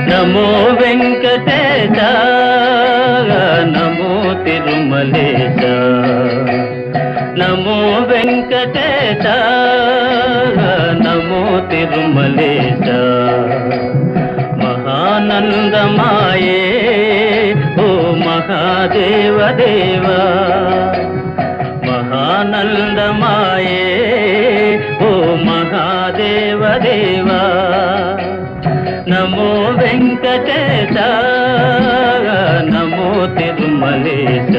నమో వెంకటేశ నమో తిరుమలేశ నమో వెంకటేశ నమో తిరుమలేశ మహానందమాయే ఓ మహాదేవ దేవా మహానందమాయే ఓ మహాదేవ దేవా నమో వెంకటేశ నమో తిరుమలేశ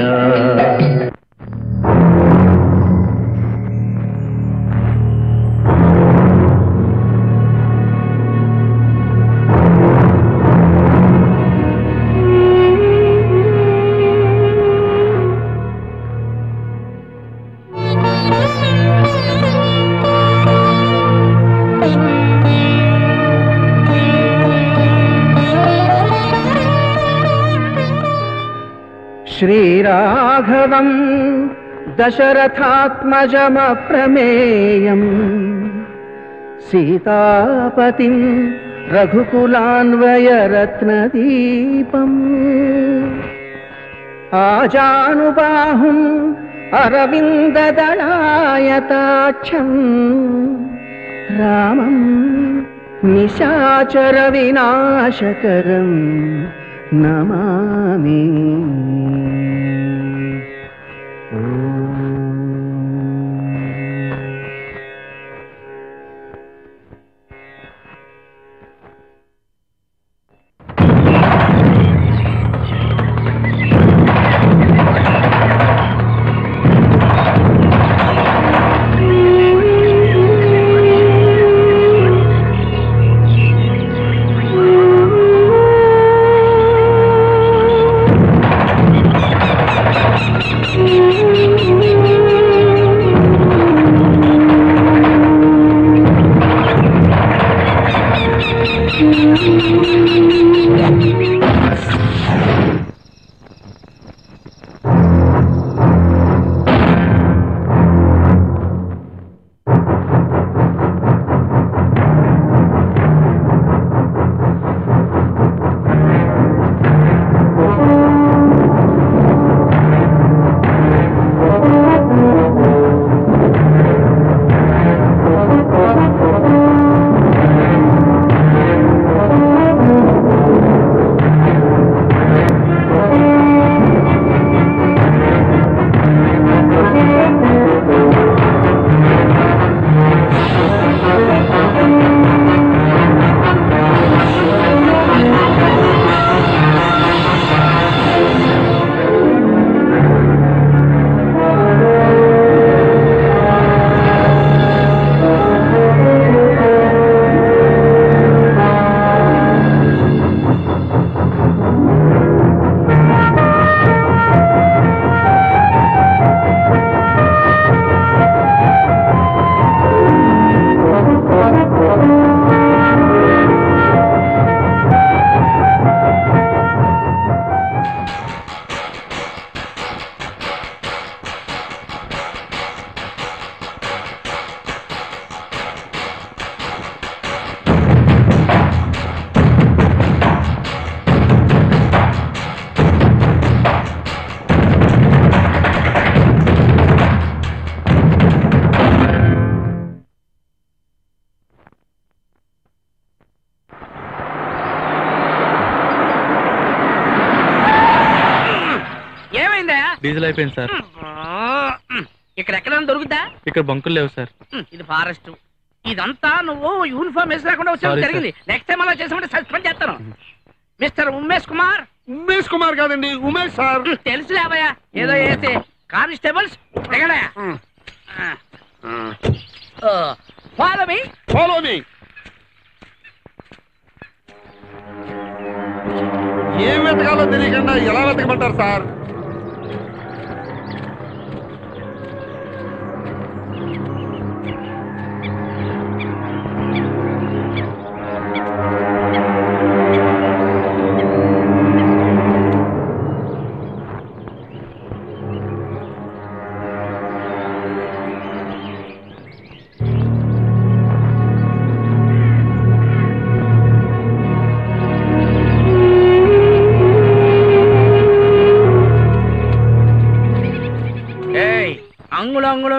श्रीराघवम् दशरथात्मजमप्रमेयम् सीतापतिम् रघुकुलान्वयरत्नदीपम् आजानुबाहुम् अरविन्ददलायताक्षम् रामम् निशाचरविनाशकरम् नमामि ఏమైందా డీజిల్ అయిపోయింది సార్ ఇక్కడ ఎక్కడైనా దొరుకుతా ఇక్కడ బంకులు లేవు సార్ ఇది ఫారెస్ట్ ఇదంతా నువ్వు యూనిఫామ్ వేసి రాకుండా Sorry, వచ్చి జరిగింది నెక్స్ట్ టైం అలా చేసామంటే సస్పెండ్ చేస్తాను మిస్టర్ ఉమేష్ కుమార్ ఉమేష్ కుమార్ కాదండి ఉమేష్ సార్ తెలుసు లేవయ్యా ఏదో వేసి కానిస్టేబుల్స్ దిగడయా ఫాలో మీ ఫాలో మీ ఏం వెతకాలో తెలియకుండా ఎలా వెతకమంటారు సార్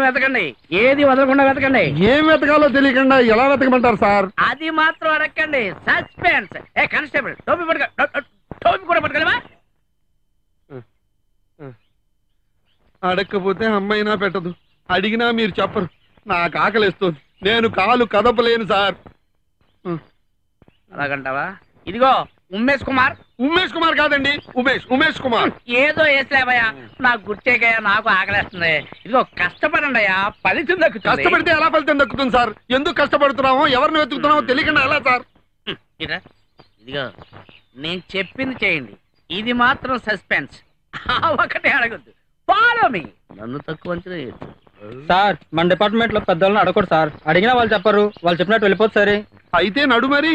వెతకండి ఏది వదలకుండా వెతకండి ఏం వెతకాలో తెలియకుండా ఎలా వెతకమంటారు సార్ అది మాత్రం అడగండి సస్పెన్స్ ఏ కానిస్టేబుల్ టోపీ పట్టుక టో- టో- టోపీ కూడా పట్టుకెళ్ళవా అడగకపోతే అమ్మైనా పెట్టదు అడిగినా మీరు చెప్పరు నాకు ఆకలిస్తుంది నేను కాలు కదపలేను సార్ అలాగంటావా ఇదిగో ఉమేష్ కుమార్ ఉమేష్ కుమార్ కాదండి ఉమేష్ ఉమేష్ కుమార్ ఏదో వేసలేవయ్యా నాకు గుర్తేకయ్యా నాకు ఆకలేస్తుంది ఇదిగో కష్టపడండి అయ్యా ఫలితం దక్కుతుంది కష్టపడితే ఎలా ఫలితం దక్కుతుంది సార్ ఎందుకు కష్టపడుతున్నామో ఎవరిని వెతుకుతున్నామో తెలియకుండా ఎలా సార్ హ్మ్, ఇరా. ఇదిగో నేను చెప్పింది చేయండి ఇది మాత్రం సస్పెన్స్ ఒకటే అడగద్దు ఫాలో మీ నన్ను తక్కువ అంచనా వేయొద్దు. సార్ మన డిపార్ట్మెంట్ లో పెద్దవాళ్ళని అడగకూడదు సార్ అడిగినా వాళ్ళు చెప్పరు వాళ్ళు చెప్పినట్టు వెళ్ళిపోతుంది సరే అయితే నడు మరి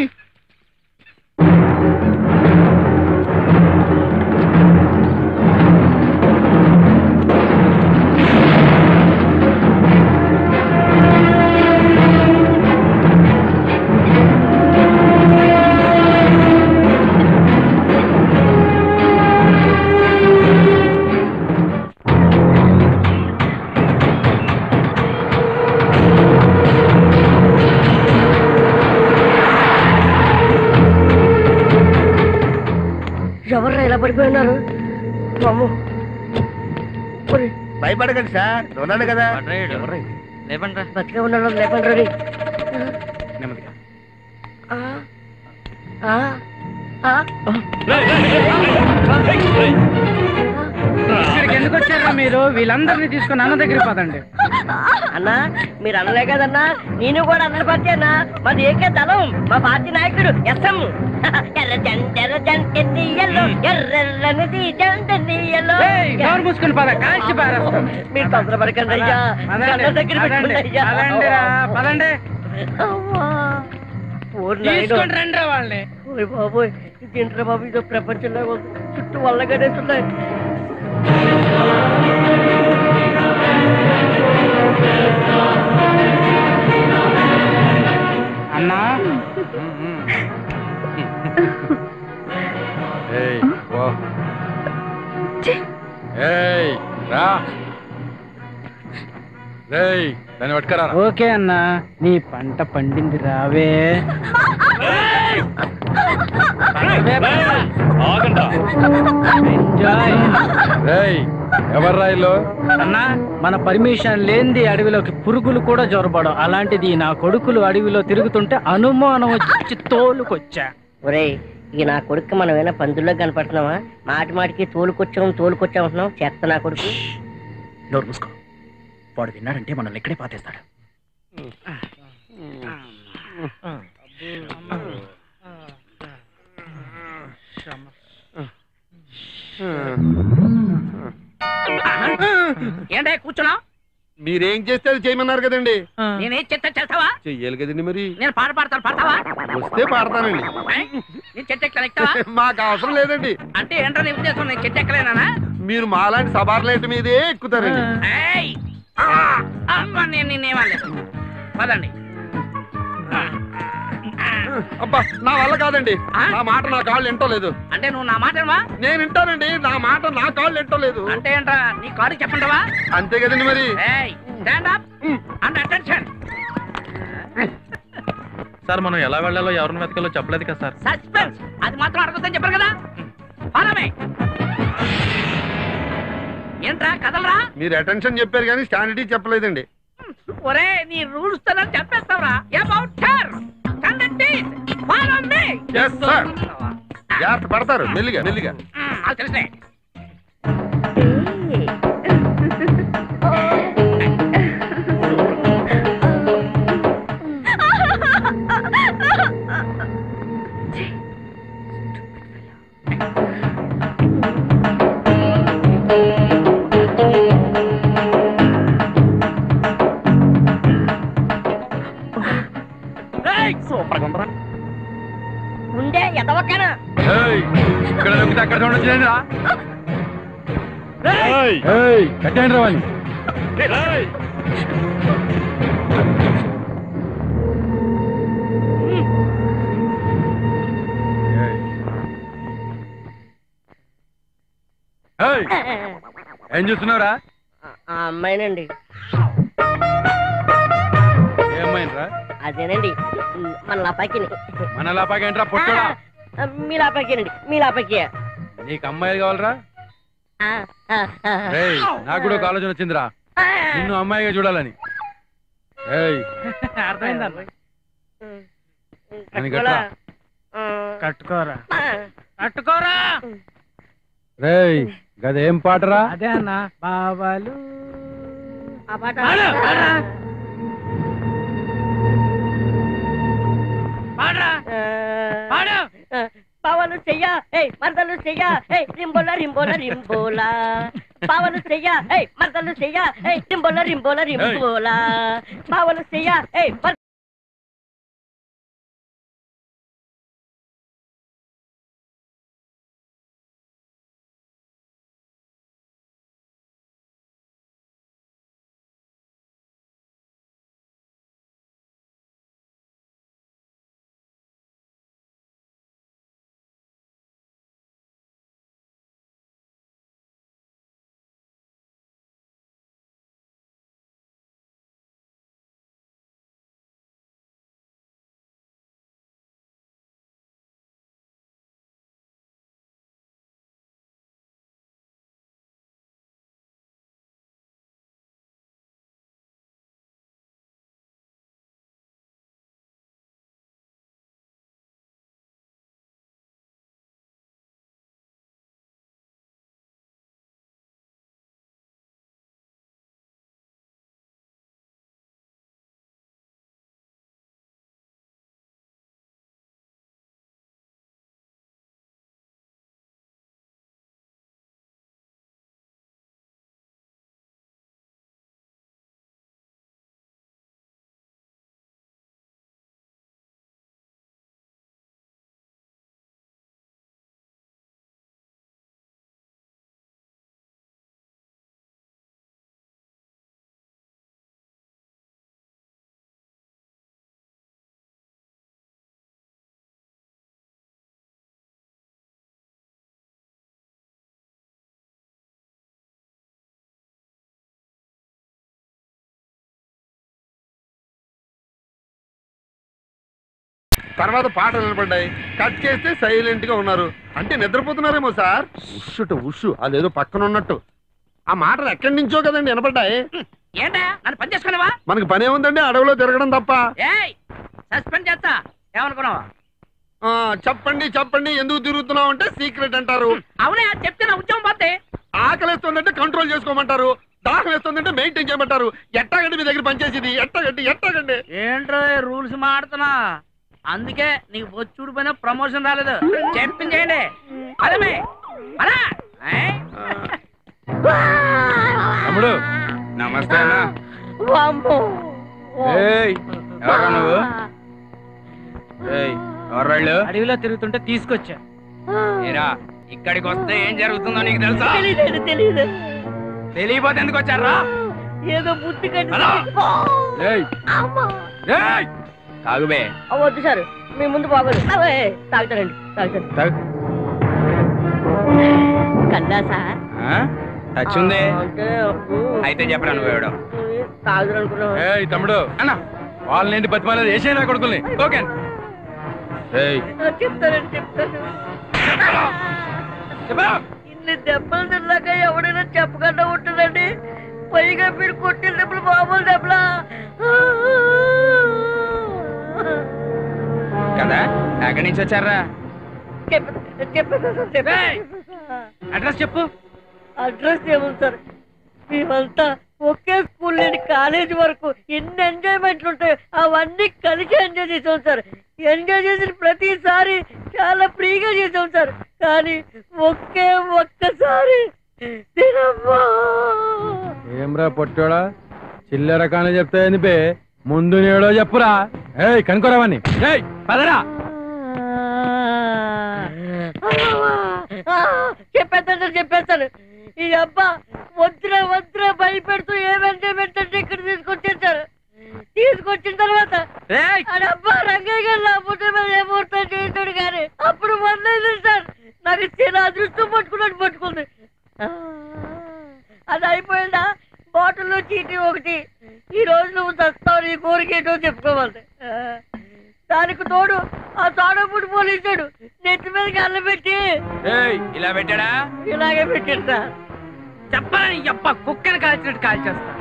ఎవర్రా ఇలా పడిపోయినారు అమ్మో. ఒరే, భయపడకండి సార్ ఉన్నాను కదా లేవండి బతికే ఉన్నాడు లేపండి రండి. నెమ్మదిగా ఆ, ఆ, ఆ, ఇక్కడికి ఎందుకు వచ్చారా మీరు వీళ్ళందరినీ తీసుకుని అన్న దగ్గరికి పదండి అన్నా మీరు అనలే కదన్నా నేను కూడా అన్న పార్టీ అన్నా మాది ఏకే దళం మా పార్టీ నాయకుడు ఎస్ఎం ఎర్ర జంట ఎర్ర జంట ఎల్లో ఎర్రెర్రనిది జంట ఎల్లో ఏయ్, నోరు మూసుకుని పద కాల్చి పారేస్తాం మీరు తొందరపడకండి అయ్యా పదండి, అన్న దగ్గర పదండి, పెట్టుకోండి అయ్యా. పదండిరా, పదండి అవ్వా. ఓరి నాయనో. తీసుకొని రండి వాళ్ళని ఓయ్ బాబోయ్ ఇదేంట్రా బాబు ఇదో ప్రపంచంలో ఉంది చుట్టూ వల్లగడేస్తున్నాయి అన్నా ఏయ్ ఓ ఏయ్ రా రేయ్ దాన్ని పట్టుకరా ఓకే అన్నా నీ పంట పండింది రావే ఎంజాయ్ రేయ్ ఎవర్రా ఇల్లు అన్నా మన పర్మిషన్ లేనిది అడవిలోకి పురుగులు కూడా జొరబడం అలాంటిది నా కొడుకులు అడవిలో తిరుగుతుంటే అనుమానం వచ్చి తోలుకొచ్చా ఒరేయ్ ఈ నా కొడుకు మనం ఏమైనా పందుల్లో కనపడుతున్నావా మాటి మాటికి తోలుకొచ్చాం తోలుకొచ్చాం అంటున్నాం చెత్త నా కొడుకు నోరు మూసుకో వాడు విన్నాడంటే మనల్ని ఇక్కడే పాతేస్తాడు ఏంటే కూర్చున్నా మీరేం చేస్తే అది చేయమన్నారు కదండి నేనేం చెత్త చేస్తావా చెయ్యాలి కదండి మరి నేను పాట పాడతాను పాడతావా వస్తే పాడతానండి నేను చెట్టు ఎక్కలేను, ఎక్కుతావా మాకు అవసరం లేదండి అంటే ఏంటో నీ ఉద్దేశం నేను చెట్టు ఎక్కలేనా మీరు మాలాంటి సబార్లైట్ మీదే ఎక్కుతారండి ఏయ్! ఆ! అమ్మా, నేను నిన్నేమనలేదు పదండి అబ్బా నా వల్ల కాదండి ఆ? నా మాట నా కాళ్ళు ఎంటోలేదు అంటే నువ్వు నా మాట వినవా? నేను వింటానండి నా మాట నా కాళ్ళు ఎంటోలేదు అంటే ఏంట్రా నీ కాడు చెప్పంటావా అంతే కదండి మరి ఏయ్ stand up and attention sir మనం ఎలా వెళ్ళాలో ఎవరిని వెతకాలో చెప్పలేదు కదా సార్ సస్పెన్స్ అది మాత్రం అడగొద్దని చెప్పారు కదా ఫాలో మీ ఏంట్రా కదలరా మీరు అటెన్షన్ చెప్పారు కానీ స్టాండిటీ చెప్పలేదండి ఒరే నీ రూల్స్ తో నన్ను చెప్పేస్తావరా about turn conduct follow me yes sir జాగ్రత్త పడతారు మెల్లిగా మెల్లిగా అది తెలుసే సూపర్ గుండ్రా ఉండే ఎదవక్కన ఇక్కడ దొరికితే అక్కడ చూడొచ్చు కట్టండి రావాలి ఏం చూస్తున్నావురా ఆ అమ్మాయినండి అమ్మాయినరా అదేనండి మన లాపాకిని మన లాపాకేంట్రా పొట్టడా ఆ, మీ లాపాకేనండి మీ లాపాకి నీకు అమ్మాయిలు కావాలరా ఆ, ఆ, ఆ. ఏయ్ నాకు కూడా ఒక ఆలోచన వచ్చిందిరా ఆ. నిన్ను అమ్మాయిగా చూడాలని ఏయ్ అర్థమైందన్న అని గట్లా ఆ. కట్టుకోరా ఆ. కట్టుకోరా రేయ్ గదేం పాటరా అదే అన్న బాబాలు ఆ పాట పాడు, పాడు. పాడరా ఆ. పాడు ఆ, పవను చెయ్య ఏయ్ మరదలు చెయ్య ఏయ్ రింబోల రింబోల రింబోల పవను చెయ్య ఏయ్ మరదలు చెయ్య ఏయ్ రింబోల రింబోల రింబోల పవను చెయ్య ఏయ్ మర- తర్వాత పాటలు నిలబడ్డాయి కట్ చేస్తే సైలెంట్ గా ఉన్నారు అంటే నిద్రపోతున్నారేమో సార్ ఉషుట ఉషు అదేదో పక్కన ఉన్నట్టు ఆ మాటలు ఎక్కడి నుంచో కదండి వినపడ్డాయి ఏంటా నన్ను పని చేసుకున్నావా మనకి పనే ఉందండి అడవిలో తిరగడం తప్ప ఏయ్ సస్పెండ్ చేస్తా ఏమనుకున్నావా ఆ, చెప్పండి చెప్పండి ఎందుకు తిరుగుతున్నావు అంటే సీక్రెట్ అంటారు అవునే అది చెప్తే నా ఉద్యోగం పోతే ఆకలిస్తుందంటే కంట్రోల్ చేసుకోమంటారు దాహం వేస్తుందంటే మెయింటైన్ చేయమంటారు ఎట్టాగండి మీ దగ్గర పనిచేసేది ఎట్టాగండి ఎట్టాగండి ఏంట్రో రూల్స్ మాడుతున్నా అందుకే నీకు బొచ్చుడు పైన ప్రమోషన్ రాలేదు చెప్పింది చేయండి అదే అలా తమ్ముడు నమస్తే అన్న వామ్మో. ఏయ్ ఎవరా నువ్వు ఏయ్ ఎవరాళ్ళు అడవిలో తిరుగుతుంటే తీసుకొచ్చా ఏరా ఇక్కడికి వస్తే ఏం జరుగుతుందో నీకు తెలుసా తెలీదండి తెలీదు తెలియపోతే ఎందుకు వచ్చారా ఏదో బుద్ధి కట్టి హలో. ఏయ్ ఏయ్ తాగుబే వద్దు సార్ మీ ముందు బాగోదు అవే, తాగుతానండి తాగుతాను తాగు కన్నా సార్ టచ్ ఉంది అంటే అయితే చెప్పరా నువ్వు ఎవడో తాగుతాను అనుకున్నాను ఏయ్ తమ్ముడు అన్న వాళ్ళని బతిమాలేదు వేసేనా కొడుకుల్ని ఓకే ఏయ్ చెప్తానండి చెప్తాను చెప్పరా ఇన్ని దెబ్బలు తిన్నాక ఎవడైనా చెప్పకుండా ఉంటుందండి పైగా మీరు కొట్టిన దెబ్బలు మామూలు దెబ్బలా కదా ఎక్కడి నుంచి వచ్చారా చెప్పేది చెప్పేది అడ్రస్ చెప్పు అడ్రస్ ఏముంది సార్ మేమంతా ఒకే స్కూల్ నుండి కాలేజీ వరకు ఎన్ని ఎంజాయ్మెంట్లు ఉంటాయో అవన్నీ కలిసి ఎంజాయ్ చేసాం సార్ ఎంజాయ్ చేసిన ప్రతిసారి చాలా ఫ్రీగా చేసాం సార్ కానీ ఒకే ఒక్కసారి తినమ్మా ఏమ్రా పొట్టోడా చిల్లర కానీ చెప్తే బే ముందు నేడో చెప్పురా ఏయ్ కనుకోరావని ఏయ్ పదరా చెప్పేస్తాను చెప్పేస్తాను ఈ అబ్బా వద్దురా వద్దురా భయపెడుతూ ఏమంటే పెట్టంటే ఇక్కడ తీసుకొచ్చేసారు తీసుకొచ్చిన తర్వాత ఏయ్ అడబ్బా రంగయ్య గారు నా పుట్ట మీద ఏ ముహూర్తం చేశాడు కానీ అప్పుడు మొన్న సార్ నాకు చాలా అదృష్టం పట్టుకున్నట్టు పట్టుకుంది ఆ, అది అయిపోయిందా బాటిల్లో చీటీ ఒకటి ఈ రోజు నువ్వు చస్తావు నీ కోరిక ఏంటో చెప్పుకోవాలి నెత్తి మీద కళ్ళు పెట్టి ఇలా పెట్టాడా ఇలాగే పెట్టాడు సార్ చెప్పాలని ఎప్ప కుక్కని కాల్చినట్టు కాల్చేస్తా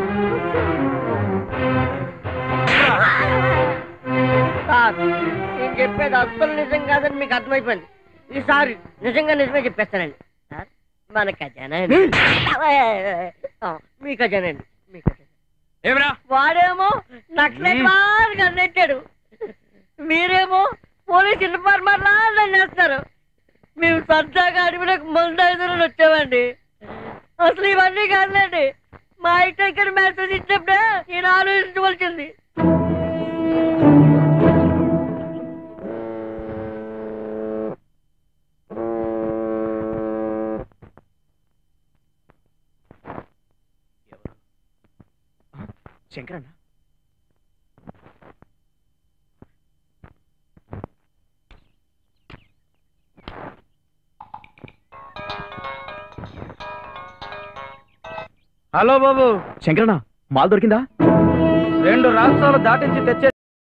సార్ నేను చెప్పేది అస్సలు నిజం కాదని మీకు అర్థమైపోయింది ఈసారి నిజంగా నిజమే చెప్పేస్తానండి సార్ మన ఖజానా అండి. ఆ, మీ ఖజానా అండి మీ ఖజానా ఏమరా వాడేమో నక్సలైట్ వారు కన్నెట్టాడు మీరేమో పోలీస్ ఇన్ఫార్మర్లా నన్నేస్తారు మేము సరదాగా అడవిలోకి ముందు ఐదులో వచ్చామండి అసలు ఇవన్నీ కాదులేండి మా ఇంటి ఇక్కడ మెసేజ్ ఇచ్చినప్పుడే నేను ఆలోచించవలసింది శంకరన్న హలో బాబు శంకరన్న మాల్ దొరికిందా రెండు రాష్ట్రాలు దాటించి తెచ్చే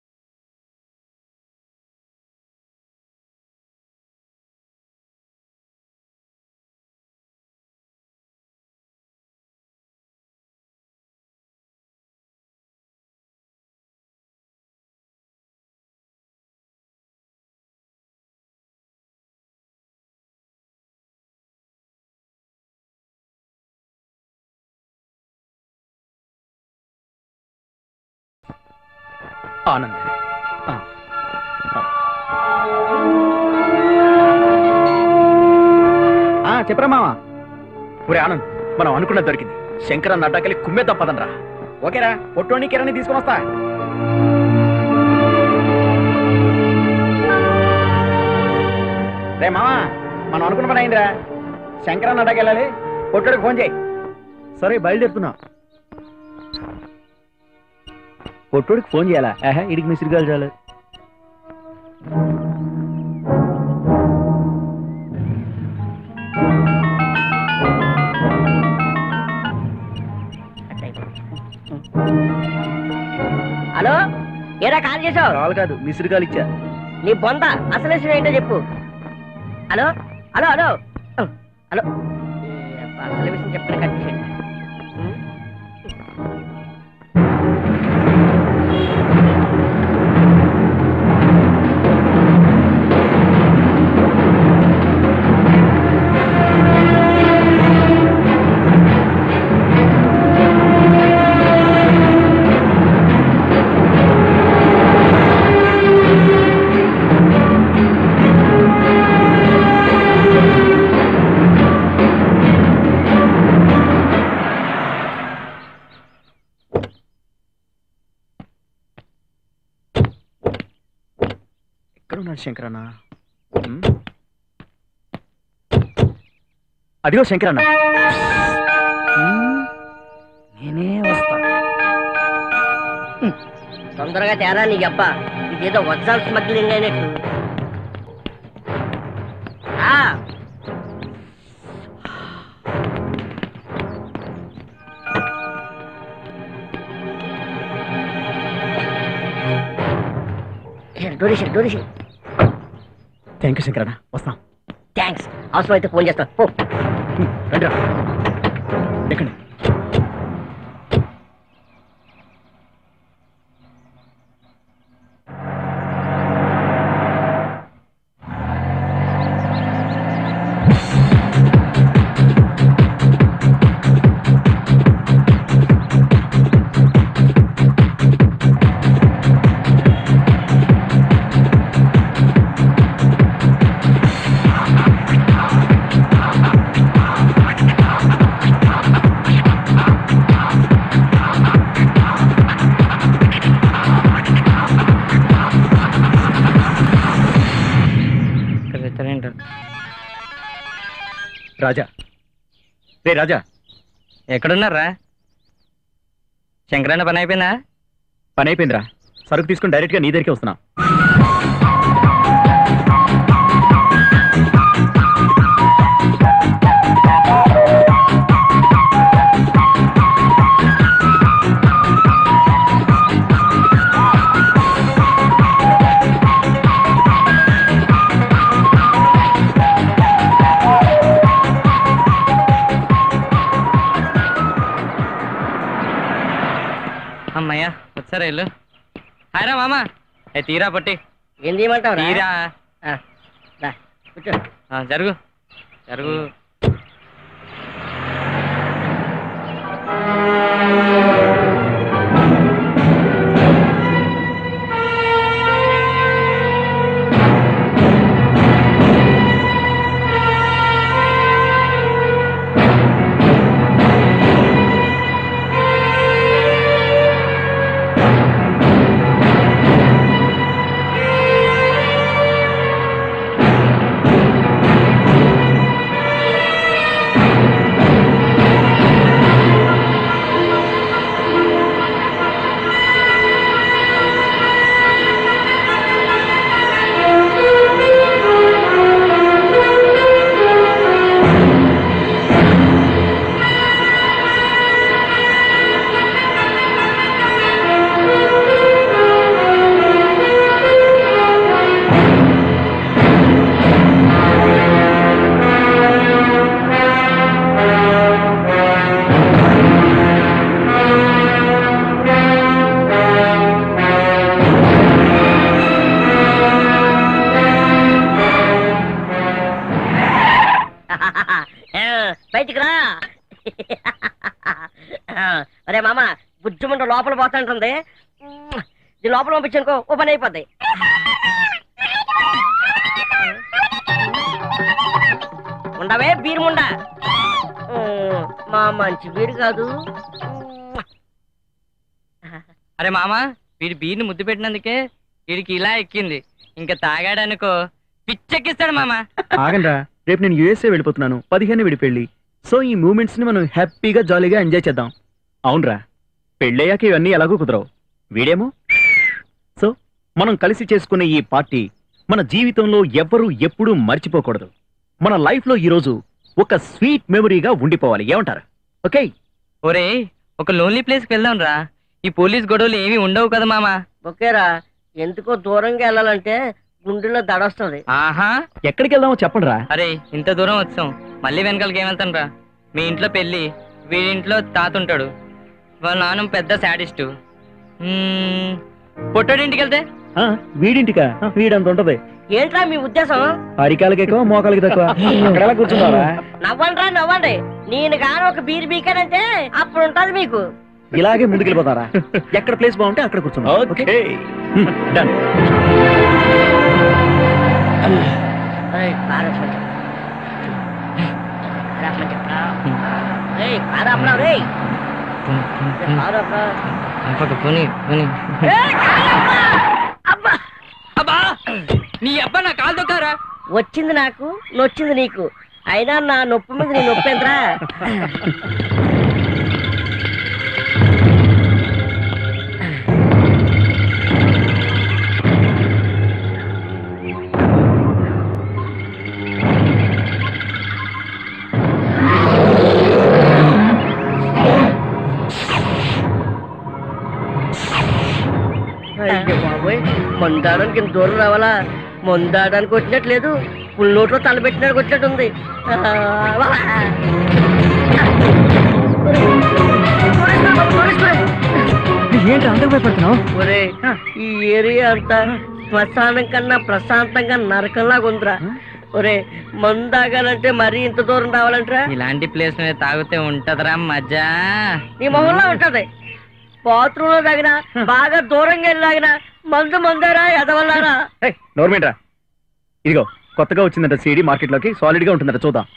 ఆనంద్ ఆ. ఆ, చెప్పరా మావా ఒరే ఆనంద్ మనం అనుకున్నది దొరికింది శంకరన్న అడ్డాకెళ్ళి కుమ్మేద్దాం పదండ్రా ఓకేరా పొట్టోని కిరణి తీసుకొని వస్తా రే మావా మనం అనుకున్న పని అయిందిరా శంకరన్న అడ్డాకెళ్ళాలి పొట్టోడికి ఫోన్ చేయి సరే బయలుదేరుతున్నా పొట్టోడికి ఫోన్ చేయాలా ఆహా ఇడికి మిసిరిగాలు చాలు హలో ఏరా కాల్ చేసావు కాలు కాదు మిసిరిగాలు ఇచ్చా నీ బొంద అసలు విషయం ఏంటో చెప్పు హలో హలో హలో హలో ఏ అబ్బా, అసలు విషయం చెప్పిన కట్ చేసేయండి ఉం? ఎక్కడున్నాడు శంకరన్న ఉమ్. అదిగో శంకరన్న ఉమ్. నేనే వస్తా తొందరగా తేరా నీ అబ్బ ఇదేదో ఒరిజినల్ స్మగ్లింగ్ అయినట్టు ఆ, డొనేషన్ డొనేషన్ థ్యాంక్ యూ శంకరన్న వస్తాం థ్యాంక్స్ అవసరం అయితే ఫోన్ చేస్తా పో ఉమ్, రండిరా ఎక్కండి రాజా రే రాజా ఎక్కడున్నారా శంకరన్న పని అయిపోయిందా పని అయిపోయిందిరా సరుకు తీసుకుని డైరెక్ట్గా నీ దగ్గరికి వస్తున్నా అమ్మయ్యా వచ్చారా ఇల్లు హాయ్ రా మామ ఏ తీరా పట్టి ఏం చేయమంటావు తీరా కూర్చో ఆ, జరుగు జరుగు బయటికి రా అరే మామ బుజ్జుమంట లోపల పోతుంటుంది ఇది లోపల పంపించానుకో ఓ పని అయిపోద్ది ఉండవే బీరు ముండ ఉమ్, మా మంచి బీరు కాదు అరే మామ వీడి బీర్ని ముద్దు పెట్టినందుకే వీడికి ఇలా ఎక్కింది ఇంకా తాగాడనుకో పిచ్చెక్కిస్తాడు మామ ఆగండ్రా రేపు నేను యుఎస్ఏ వెళ్ళిపోతున్నాను పదిహేను విడి పెళ్లి సో ఈ మూమెంట్స్ ని మనం హ్యాపీగా జాలీగా ఎంజాయ్ చేద్దాం అవునరా పెళ్ళయ్యాక ఇవన్నీ ఎలాగో కుదరవు వీడేమో సో మనం కలిసి చేసుకునే ఈ పార్టీ మన జీవితంలో ఎవ్వరూ ఎప్పుడూ మర్చిపోకూడదు మన లైఫ్ లో ఈ రోజు ఒక స్వీట్ మెమరీగా ఉండిపోవాలి ఏమంటారు ఓకే ఒరే ఒక లోన్లీ ప్లేస్కి వెళ్దాం రా ఈ పోలీస్ గొడవలు ఏమీ ఉండవు కదా మామ ఓకేరా ఎందుకో దూరంగా వెళ్ళాలంటే గుండెలో దడొస్తుంది ఆహా ఎక్కడికి వెళ్దామో చెప్పండి రా అరే ఇంత దూరం వచ్చాం మళ్ళీ వెనకాలకి ఏం రా మీ ఇంట్లో పెళ్ళి వీడింట్లో తాత ఉంటాడు వాళ్ళ నాన్న పెద్ద శాడిస్టు పొట్టడి ఇంటికి వెళ్తే వీడింటికా వీడంత ఉంటది ఏంట్రా మీ ఉద్దేశం అరికాలకి ఎక్కువ మోకాలకి తక్కువ అక్కడ ఎలా కూర్చుంటారా నవ్వండ్రా నవ్వండి నేను గాను ఒక బీర్ బీకానంటే అప్పుడు ఉంటది మీకు ఇలాగే ముందుకెళ్ళిపోతారా ఎక్కడ ప్లేస్ బాగుంటే అక్కడ కూర్చుందాం ఓకే డన్ ఏయ్, కారాపని చెప్పు. కారాపని చెప్పరా? ఏయ్, కారాపరా, రేయ్. ఏయ్, కారాపరా. పోనీ పోనీ ఏయ్, కారాపరా. అబ్బా అబ్బా నీ అబ్బా నా కాలు దొక్కారా వచ్చింది నాకు నొచ్చింది నీకు అయినా నా నొప్పి మీద నీ నొప్పి ఎంతరా అయ్యో బాబోయ్ మందాడానికి ఇంత దూరం రావాలా మందాడానికి వచ్చినట్లేదు పుల్ నోట్లో తలబెట్టినానికి వచ్చినట్టుంది ఆ, వా. ఏంటి అంతకు భయపడుతున్నావు ఒరే ఈ ఏరియా అంతా శ్మశానం కన్నా ప్రశాంతంగా నరకంలాగా ఉందిరా ఒరే మందాగాలంటే మరీ ఇంత దూరం రావాలంటరా ఇలాంటి ప్లేస్ మీద తాగితే ఉంటదిరా మజా నీ మొహంలో ఉంటది బాత్రూమ్ లో తాగినా బాగా దూరంగా వెళ్ళి తాగినా మందు మందారా ఎదవల్లారా నోర్మేంట్రా ఇదిగో కొత్తగా వచ్చిందంట సీడీ మార్కెట్ లోకి సాలిడ్ గా ఉంటుందట చూద్దాం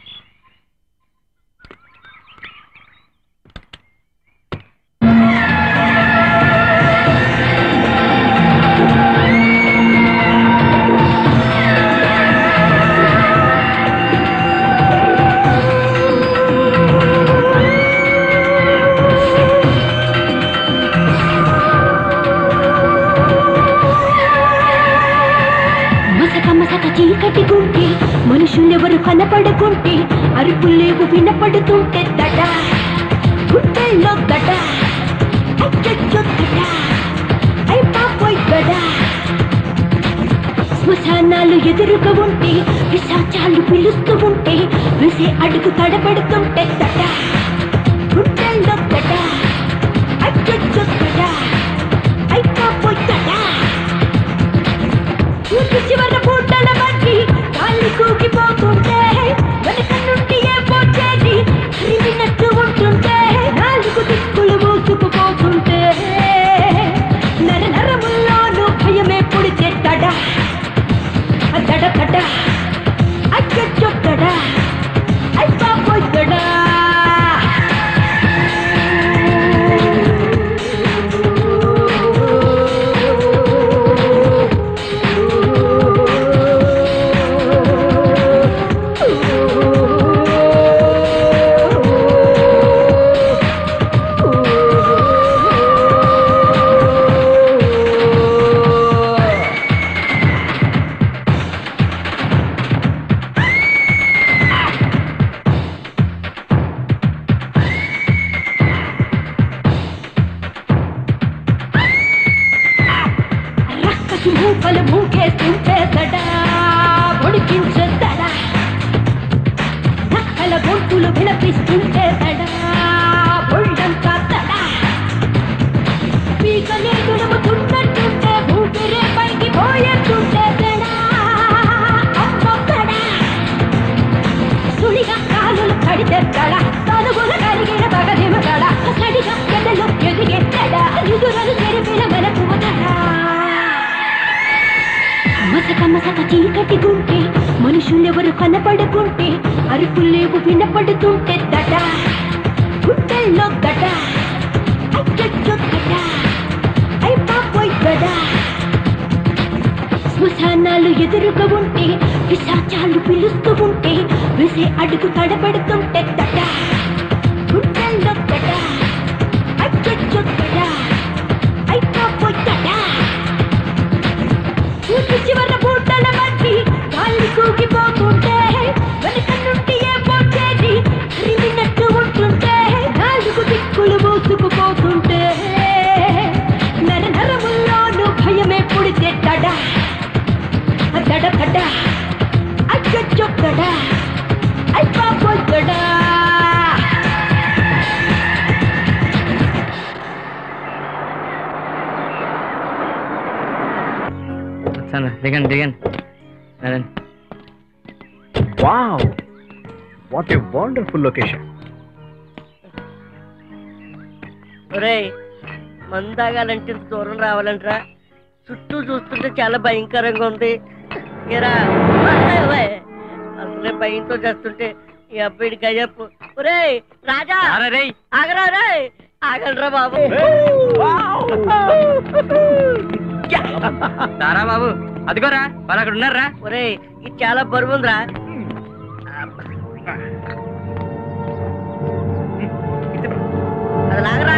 మసక మసక చీకటి గుంటే మనుషులెవరు కనపడకుంటే అరుపులేవు వినపడుతుంటే దడ గుండెల్లో దడ అచ్చచ్చో దడ అయ్ బాబోయ్ దడ శ్మశానాలు ఎదురుగా ఉంటే పిశాచాలు పిలుస్తూ ఉంటే వేసే అడుగు తడబడుతుంటే దడ గుండెల్లో దడ అచ్చచ్చో దడ మసక మసక చీకటి గుంటే మనుషులెవరు కనపడకుంటే అరుపులేవు వినపడుతుంటే దట గుట్టల్లో గట అచ్చచ్చో గట అయ్ బాబోయ్ గడ శ్మశానాలు ఎదురుగా ఉంటే పిశాచాలు పిలుస్తూ ఉంటే వేసే అడుగు తడబడుతుంటే దట గుట్టల్లో గట అచ్చచ్చో గట అయ్ బాబోయ్ గడ ఊటి చివర బూటల మట్టి గాలి కూగిపోతుంటే వెనక నుండి ఏ పోచేది క్రిమినట్టు ఉంటుంటే నాలుగు దిక్కులు మూసుకుపోతుంటే నర నరముల్లోనూ భయమే పుడితే తడ తడ తడ అచ్చొచ్చో తడ అయిపోయి తడ వచ్చాను దిగండి దిగండి రండి. Wow what a wonderful location ఒరేయ్ మందు తాగాలంటే ఇంత దూరం రావాలంటరా చుట్టూ చూస్తుంటే చాలా భయంకరంగా ఉంది ఏరా ఓయ్ ఓయ్. అసలే భయంతో చేస్తుంటే ఈ అబ్బాయిడి గజప్పు ఒరేయ్ రాజా రారా రేయ్. ఆగరా రేయ్ ఆగలరా బాబు రారా బాబు అదిగోరా వాళ్ళు అక్కడ ఉన్నారా ఒరేయ్ ఇది చాలా బరువు ఉందిరా అది లాగరా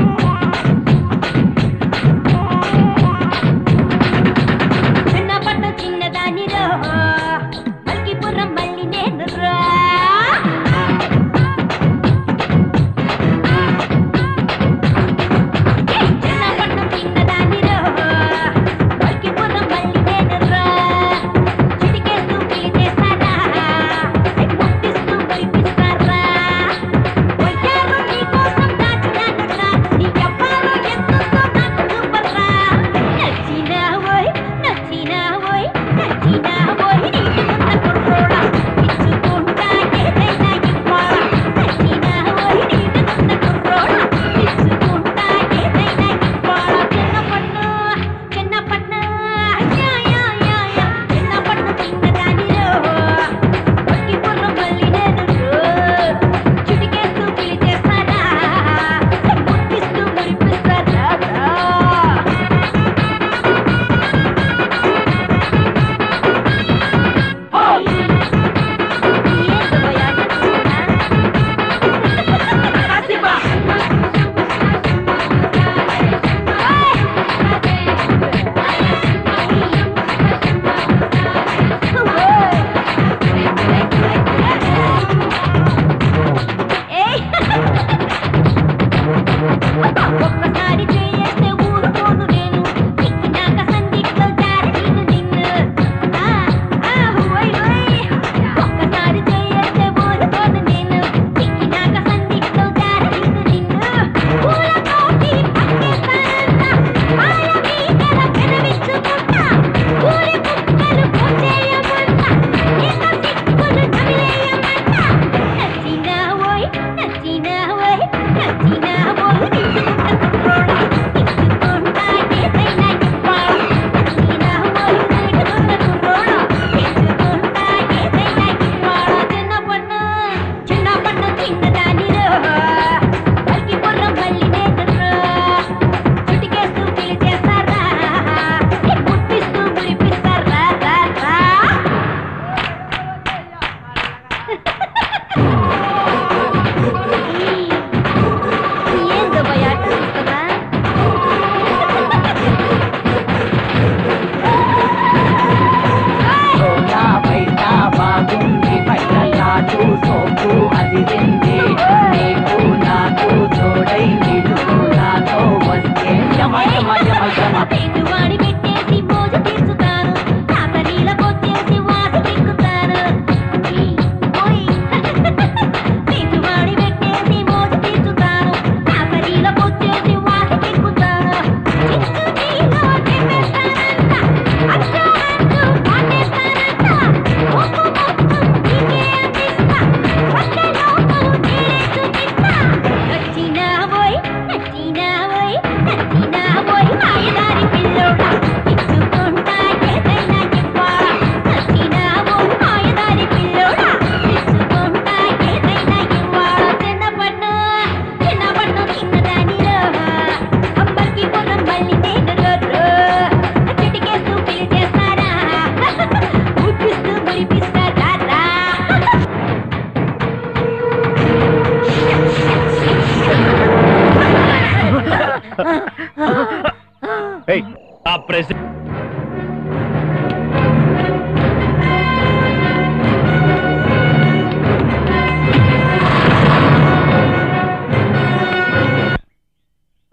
చిన్న పట్ట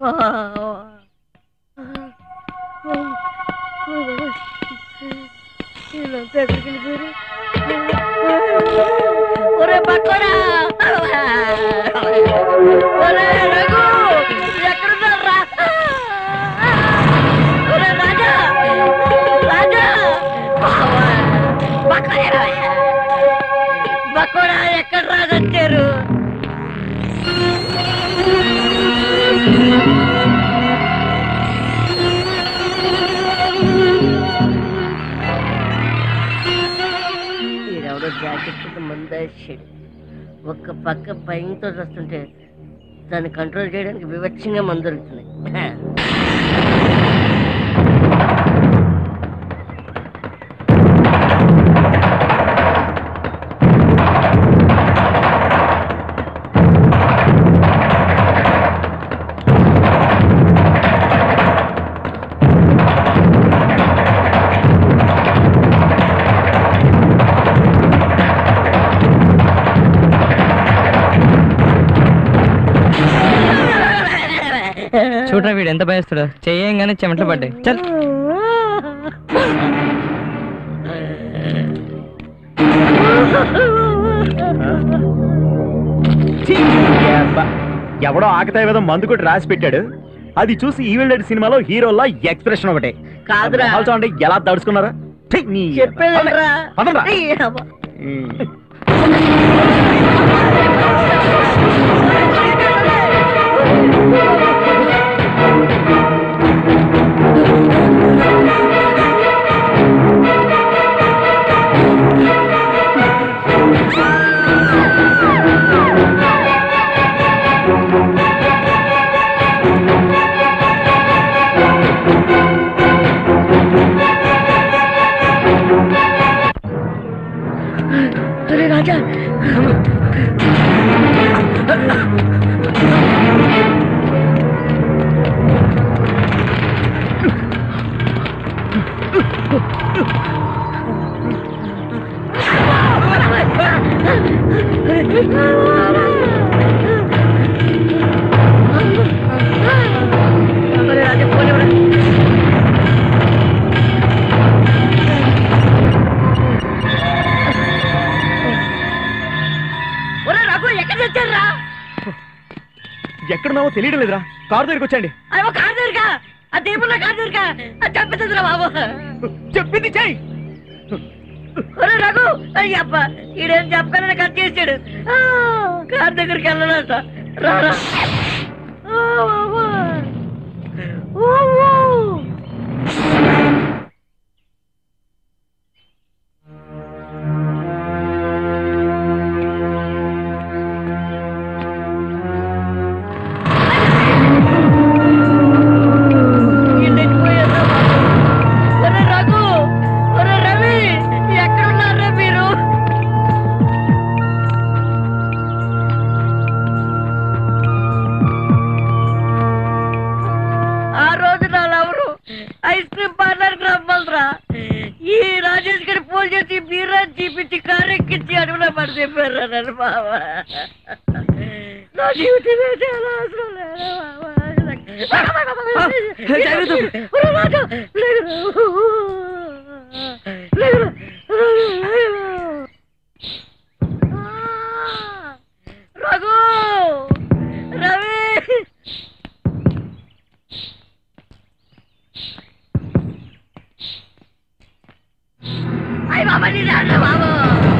వీళ్ళంతా ఎక్కడికి వెళ్ళిపోయారు ఒరే పక్కరా ఒరే రఘు ఎక్కడున్నారా ఒరే రాజా రాజా పక్కరా పక్కరా ఎక్కడ రాజొచ్చారు ఈడెవడో జాకెట్ కింద మందేసాడు ఒక్క పక్క భయంతో వస్తుంటే దాన్ని కంట్రోల్ చేయడానికి వివక్షంగా మందు దొరుకుతుంది చూడరా వీడు ఎంత భయస్తాడో చెయ్యంగానే చెమటలు పడ్డాయి చల్ ఛీ! యబ్బా. ఎవడో ఆకతాయి విధం మందు కొట్టి రాసి పెట్టాడు అది చూసి ఈవిల్ డెడ్ సినిమాలో హీరోలా ఎక్స్ప్రెషన్ ఒకటే కాదురా. మొహాలు చూడండి ఎలా దడుచుకున్నారా ఛీ, నీ చెప్పేదేంట్రా? పదండ్రా. ఈ అబ్బా. ఉమ్. అరే రాజా అరే రాజా పోనీ ఒరే రఘు ఎక్కడ తెచ్చారా ఎక్కడున్నావో తెలియడం లేదురా కారు దగ్గరికి వచ్చండి అయ్యో కారు దగ్గరగా ఆ దేవుళ్ళ కారు దగ్గరగా అది చంపేస్తుందిరా బాబు చెప్పింది చెయ్యి ఒరే రఘు అయ్యప్ప ఈడేం చెప్పగానే కట్ చేసాడు ఆ, కారు దగ్గరికి వెళ్ళాలంట రారా ఆ, బాబు. ఊ, ఊ. వెళ్ళిపోయారా బాబు? ఒరే రఘు ఒరే రవి ఎక్కడున్నారా మీరు ఆ రోజు నా లవరు ఐస్ క్రీమ్ పార్లర్ కి రమ్మలరా ఈ రాజేష్ గారి ఫోన్ చేసి బీరా చూపించి కారు ఎక్కించి అడుగున పడి చెప్పారా నన్ను బావా నా జీవితమే చాలా అవసరం లేదు బావా. ఒరే రాజు, లేగురా. లేగురా. లేగురా. ఆ, రఘు రవి అయ్య బాబా నీ దాంట్లో బాబు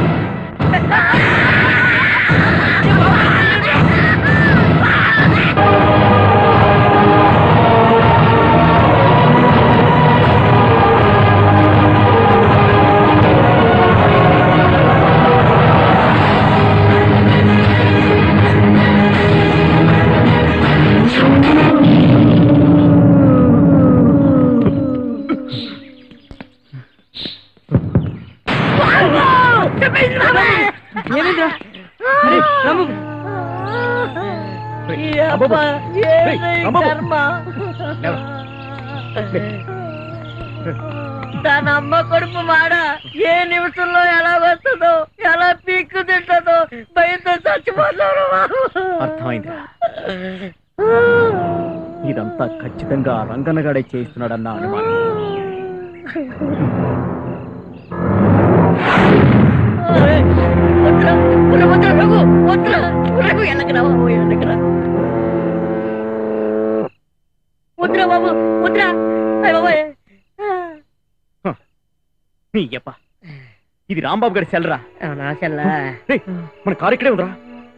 ఏమైందిరా అరే రాము అబ్బా, ఏంది ఈ అబ్బబ్బ. కర్మ? తన అమ్మ కొడుకు మాడ ఏ నిమిషంలో ఎలా వస్తుందో ఎలా పీక్కు తింటుందో భయంతో చచ్చిపోతారు బాబు అర్థమైందిరా ఇదంతా ఖచ్చితంగా ఆ రంగన్నగాడే చేయిస్తున్నాడన్న అనుమానం వద్దురా వద్దురా వద్దురా రఘు వద్దురా రఘు ఎల్లకరా బాబు ఎల్లకరా వద్దురా బాబు వద్దురా అయ్య బాబోయ్ నీ యప్ప ఇది రాంబాబు గారి సెల్రా నా చెల్లా రేయ్, మన కారు ఇక్కడే ఉందిరా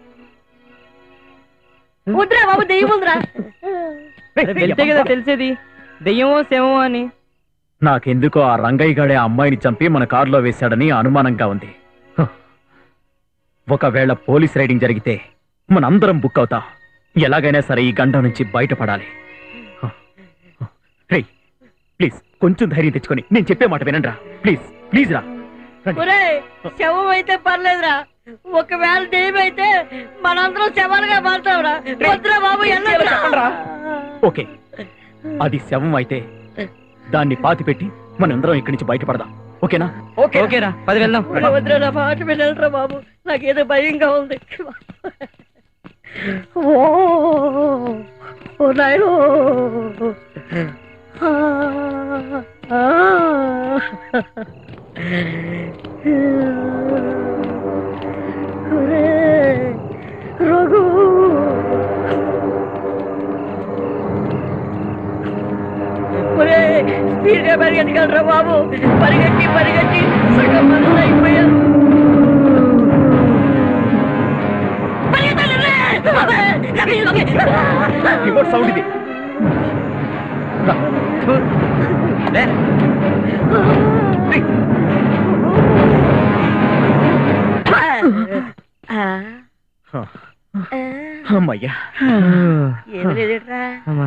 వద్దురా బాబు దెయ్యం ఉందిరా రేయ్, రేయ్, వెళ్తే కదా యప్ప. తెలిసేది దెయ్యమో శవమో అని నాకెందుకో ఆ రంగయ్య గాడే ఆ అమ్మాయిని చంపి మన కారులో వేశాడని అనుమానంగా ఉంది హ. ఒకవేళ పోలీస్ రైడింగ్ జరిగితే మనందరం బుక్ అవుతాం ఎలాగైనా సరే ఈ గండం నుంచి బయటపడాలి హ. హ. రేయ్ ప్లీజ్ కొంచెం ధైర్యం తెచ్చుకొని నేను చెప్పే మాట వినండి రా ప్లీజ్ ప్లీజ్ రా రండి. ఒరే శవం అయితే పర్లేదురా ఒకవేళ దెయ్యం అయితే మనందరం శవాలుగా మారుతావురా వద్దురా బాబు ఎల్లకరా చెప్పండిరా. ఓకే అది శవం అయితే దాన్ని పాతి పెట్టి మనందరం ఇక్కడి నుంచి బయటపడదాం ఓకేనా ఓకే ఓకేరా పది వెళ్దాం ఒరే వద్దురా నా మాట వినరా బాబు నాకేదో భయంగా ఉంది ఓ ఓ నాయనో ఆ, ఆ. ఒరే, రఘు ఒరే స్పీడ్ గా పరిగెత్తగలరా బాబు పరిగెట్టి పరిగెట్టి సగం మనసు అయిపోయారు పరిగెత్తండి రే! రిమోట్ సౌండ్ ఇది రా. లే. రేయ్. ఆ, హ. ఆ, అమ్మయ్యా ఏమీ లేదేట్రా అమ్మా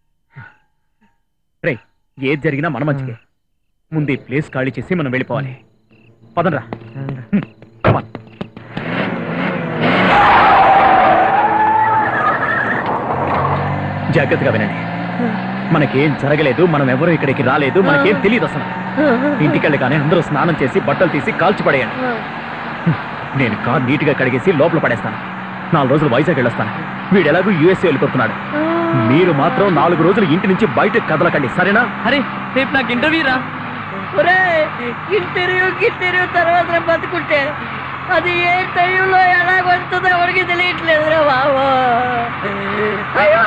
రే ఏది జరిగినా మన మంచికే ముందు ఈ ప్లేస్ ఖాళీ చేసి మనం వెళ్ళిపోవాలి పదండ్రా హ్మ్, come on. జాగ్రత్తగా వినండి మనకేం జరగలేదు మనం ఎవరు ఇక్కడికి రాలేదు మనకేం తెలియదు అసలు ఇంటికి వెళ్ళగానే అందరూ స్నానం చేసి బట్టలు తీసి కాల్చి పడేయండి నేను కార్ నీట్ గా కడిగేసి లోపల పడేస్తాను నాలుగు రోజులు వైజాగ్ వెళ్ళొస్తాను వీడు ఎలాగూ యూఎస్ఏ వెళ్ళిపోతున్నాడు మీరు మాత్రం నాలుగు రోజులు ఇంటి నుంచి బయటకు కదలకండి సరేనా అరే రేపు నాకు ఇంటర్వ్యూ రా ఒరే ఇంటర్వ్యూ ఇంటర్వ్యూ తర్వాత బతుకుంటే అది ఏ టైంలో ఎలా వస్తుందో ఎవరికి తెలియట్లేదు రా బాబు అయ్యో!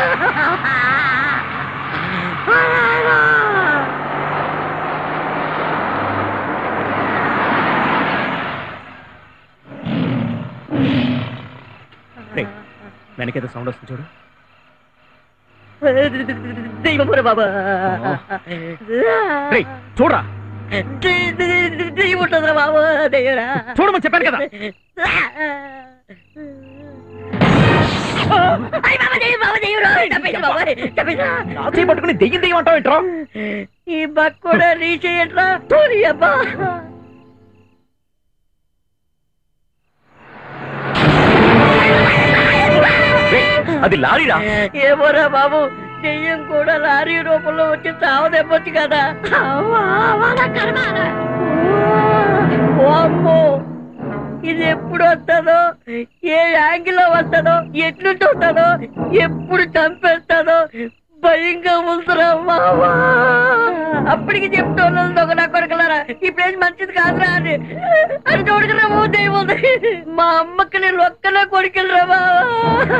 రేయ్, వెనకేదో సౌండ్ వస్తుంది చూడు దైవపుర బాబా రేయ్ చూడరా దెయ్యం ఉంటుందిరా బాబు దెయ్యరా చూడమని చెప్పాను కదా అయ్య బాబా దెయ్యం బాబా దెయ్యం రా తప్పేసి బాబా తప్పేసా నా చేయి పట్టుకుని దెయ్యం దెయ్యం అంటావు ఏంట్రా ఈ బక్ కూడా నీ చేయట్రా తోని అబ్బా రేయ్, అది లారీరా ఏమోరా బాబు దెయ్యం కూడా లారీ రూపంలో వచ్చి చావ దెబ్బొచ్చు కదా అవ్వా, అవ్వా, నా కర్మ. ఓ అమ్మో ఇది ఎప్పుడు వస్తుందో ఏ యాంగిల్లో వస్తుందో ఎట్లుంటి వస్తుందో ఎప్పుడు చంపేస్తుందో భయంగా ఉందిరా మావా అప్పటికి చెప్తాను ఒక నా కొడుకులారా ఈ ప్లేస్ మంచిది కాదురా అని అని చూడకరా ఓ దెయ్యం ఉంది మా అమ్మకి నేను ఒక్కనే కొడుకులరా బావా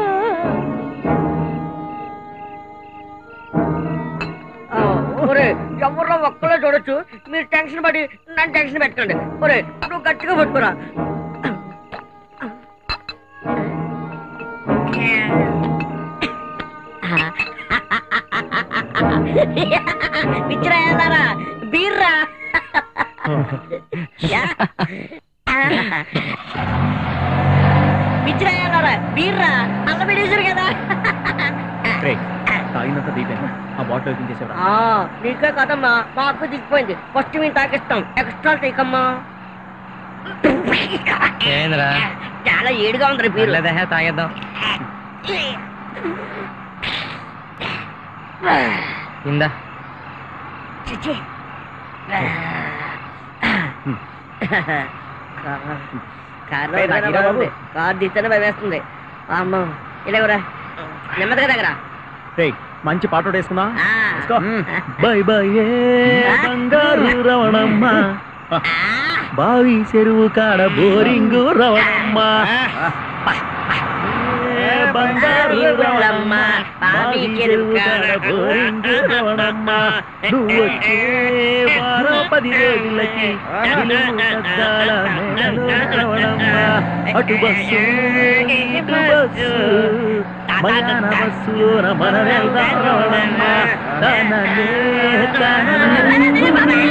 ఆ, ఒరే ఎవరో ఒక్కలో చూడొచ్చు మీరు టెన్షన్ పడి నన్ను టెన్షన్ పెట్టండి ఒరే నువ్వు గట్టిగా పట్టుకురా పిచ్చిరాయాలారా బీర్రా పిచ్చిరాయాలారా బీర్రా అల్ల విడేశారు కదా రేయ్, తాగినంత దీపాను ఆ బాటిల్ ఓపెన్ చేసేవరా ఆ, నీకే కదమ్మా మాకు దిగిపోయింది ఫస్ట్ మేము తాకిస్తాం ఎక్స్ట్రా తీకమ్మా ఏంద్రా చాలా ఏడుగా ఉంది మీరు లేదే తాగేద్దాం ఇందా కారు రేయ్, నాకు ఇరా బాబు. కారు దిస్తేనే భయం వేస్తుంది అమ్మ ఇలాగరా నెమ్మదిగా దగ్గర రేయ్ మంచి పాట ఒకటి వేసుకుందాం ఆ. వేసుకో. బై బై ఏ బంగారు రవణమ్మ బావి చెరువు కాడ బోరింగు రవణమ్మ ఏ బంగారు రవణమ్మ బావి చెరువు కాడ బోరింగు రవణమ్మ నువ్వు వచ్చే వారం పది రోజులకి నిలువు సద్దాల మేడలో రవణమ్మ అటు బస్సు ఇటు బస్సు మయాన బస్సులోన మన వెళ్దాం రవణమ్మ తననే తననే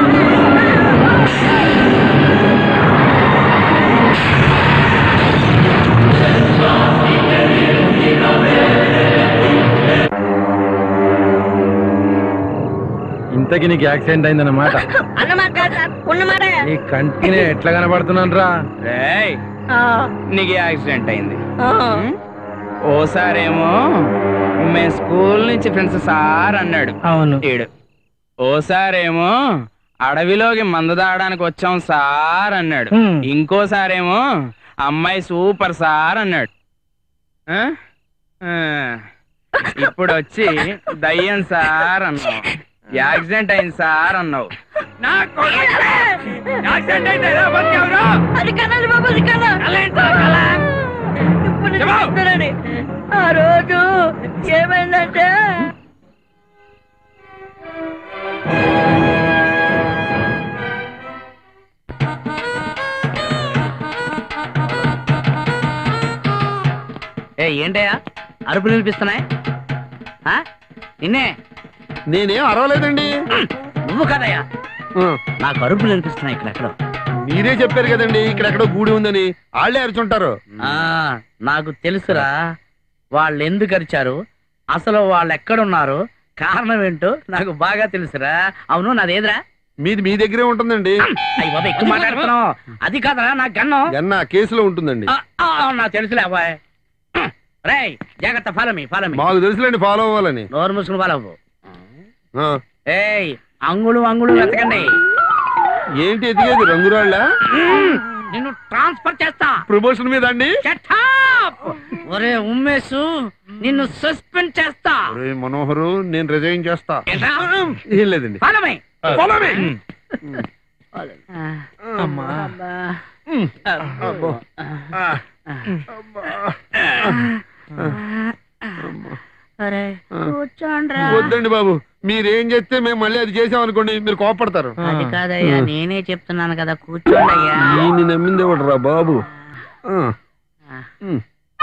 ఇంతకి నీకు యాక్సిడెంట్ అయిందన్నమాట అన్నమాట కాదు సార్ ఉన్నమాట ఈ కంటినే ఎట్లా కనబడుతున్నాను రా రేయ్ నీకు యాక్సిడెంట్ అయింది ఆ. ఓసారేమో మేము స్కూల్ నుంచి ఫ్రెండ్స్ సార్ అన్నాడు అవును ఈడు ఓసారేమో అడవిలోకి మందు తాగడానికి వచ్చాం సార్ అన్నాడు హ్మ్. ఇంకోసారేమో అమ్మాయి సూపర్ సార్ అన్నాడు ఆ? ఆ. ఇప్పుడు వచ్చి దయ్యం సార్ అన్నావు యాక్సిడెంట్ అయింది సార్ అన్నావు నా కొడుకు! యాక్సిడెంట్ అయితే ఎలా బతికావురా? అది కదండి బాబు అది కదా అలేంట్రా కళ? ఇప్పుడు నేను చెప్పు. చెప్తానండి. ఆ రోజు ఏమైందంటే ఏ ఏంటయ్యా అరుపులు వినిపిస్తున్నాయి ఆ? నిన్నే నేనేం అరవలేదండి నువ్వు కదయ్యా ఆ, నాకు అరుపులు వినిపిస్తున్నాయి ఇక్కడెక్కడో మీరే చెప్పారు కదండి ఇక్కడెక్కడో గూడి ఉందని వాళ్ళే అరుచుంటారు ఆ, నాకు తెలుసురా వాళ్ళు ఎందుకు అరిచారు అసలు వాళ్ళు ఎక్కడున్నారు కారణం ఏంటో నాకు బాగా తెలుసురా అవును నాదేదిరా మీది మీ దగ్గరే ఉంటుందండి అయ్యి బాబా ఎక్కువ మాట్లాడుతున్నావు అది కాదరా నాకు గన్నం గన్న కేసులో ఉంటుందండి ఆ, ఆ, నాకు తెలుసులే అబ్బాయి రేయ్ జాగ్రత్త ఫాలో మీ ఫాలో మీ మాకు తెలుసులేండి ఫాలో అవ్వాలని నోరు మూసుకుని ఫాలో అవ్వు ఆ, ఏయ్ అంగుళం అంగుళం వెతకండి ఏంటి ఎదిగేది రంగురాళ్ళ నిన్ను ట్రాన్స్ఫర్ చేస్తా ప్రమోషన్ మీద అండి Shut up! ఒరే ఉమ్మేసు నిన్ను సస్పెండ్ చేస్తా ఒరేయ్ మనోహరు నేను రిజైన్ చేస్తా ఏంట్రా? ఏం లేదండి Follow me. Follow me. అమ్మా. అబ్బో. ఆ, అరే ఆ. కూర్చోండ్రా వద్దండి బాబు మీరేం చేస్తే మేము మళ్ళీ అది చేసామనుకోండి మీరు కోపడతారు అది కాదయ్యా నేనే చెప్తున్నాను కదా కూర్చోండి అయ్యా ఈయన్ని నమ్మింది ఎవడరా బాబు ఆ. ఉమ్.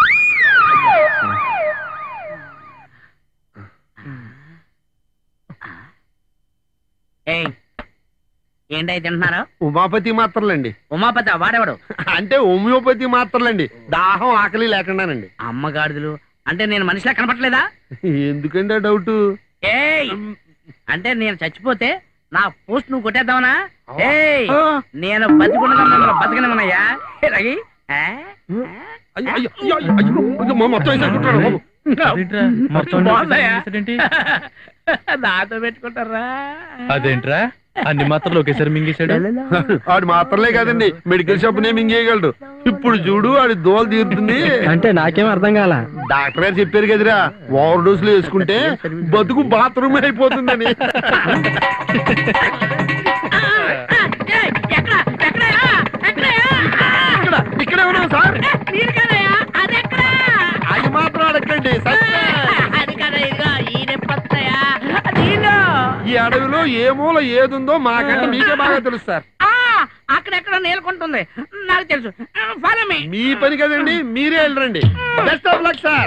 ఏయ్ ఏంటై తింటున్నారు ఉమాపతి మాత్రలండి ఉమాపతి వాడేవాడు అంటే హోమియోపతి మాత్రలండి దాహం ఆకలి లేకుండానండి అమ్మగాడిదలు అంటే నేను మనిషిలా కనపట్లేదా ఎందుకండి ఆ డౌట్ ఏయ్ అంటే నేను చచ్చిపోతే నా పోస్ట్ నువ్వు కొట్టేద్దామనా ఏయ్ నేను బతికుండగా మిమ్మల్ని బతకనమనయ్యా ఏ రగి ఆ? అయ్యో, అయ్యో, అయ్యో, అయ్యో, అయ్యో, మొ- మొత్తం వేసేసుకుంటాడు బాబు మొత్తం బాగుందయ్యా. ఏంటి నాతో పెట్టుకుంటారా అదేంట్రా అన్ని మాత్రం ఒకేసారి మింగేశాడు ఆడు మాత్రలే కాదండి మెడికల్ షాప్ నేమ్ ఇంకేయగలడు ఇప్పుడు చూడు ఆడి దోలు తీరుతుంది అంటే నాకేం అర్థం కాల డాక్టర్ గారు చెప్పారు కదరా ఓవర్ డోస్ లో వేసుకుంటే బతుకు బాత్రూమ్ అయిపోతుందని ఏయ్, ఎక్కడ ఎక్కడయ్యా ఎక్కడయ్యా ఇక్కడ ఇక్కడే ఉన్నాం సార్ మీరు కదయ్యా అది ఎక్కడ అది మాత్రం అడగండి అది కదా ఇదిగో ఈ నెప్పొస్తాయా దీనిలో ఈ అడవిలో ఏ మూల ఏదుందో మాకంటే మీకే బాగా తెలుసు సార్ ఆ, అక్కడెక్కడ నేలకొంటుంది నాకు తెలుసు ఫాలో మీ మీ పని కదండి మీరే వెళ్ళరండి బెస్ట్ ఆఫ్ లక్ సార్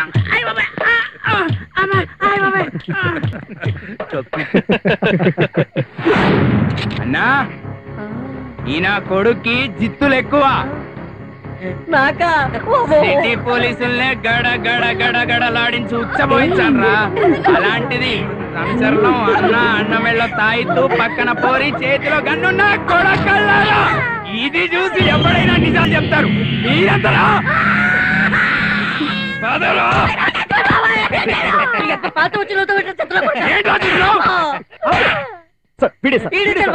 అన్నా ఈయన కొడుక్కి జిత్తులు ఎక్కువ నాకా సిటీ పోలీసుల్నే గడ గడ గడ గడలాడించి ఉచ్చబోయించాన్రా అలాంటిది సంచలనం అన్న అన్నమెళ్ళ తాయితూ పక్కన పోరి చేతిలో గన్నున్న కొడకల్లారా ఇది చూసి ఎవడైనా నిజాలు చెప్తారు మీరంతరా పదరా. పాత వచ్చిన ఏంట్రా చూస్తున్నావ్? సార్ వీడే సార్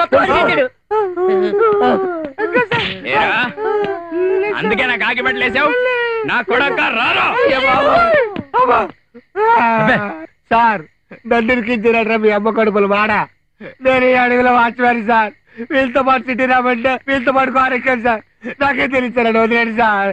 ఏరా? అందుకే నా కాకి పెట్టలేసావు నా కొడక రారా సార్ నన్ను ఇరికించినట్రా మీ అమ్మ కడుపులు మాడ నేను ఈ అడవిలో వాచ్మాని సార్ వీళ్ళతో పాటు సిటీ రామంటే వీళ్ళతో పాటు కారెక్కాను సార్ నాకే తెలుస్తాను వదిలేండి సార్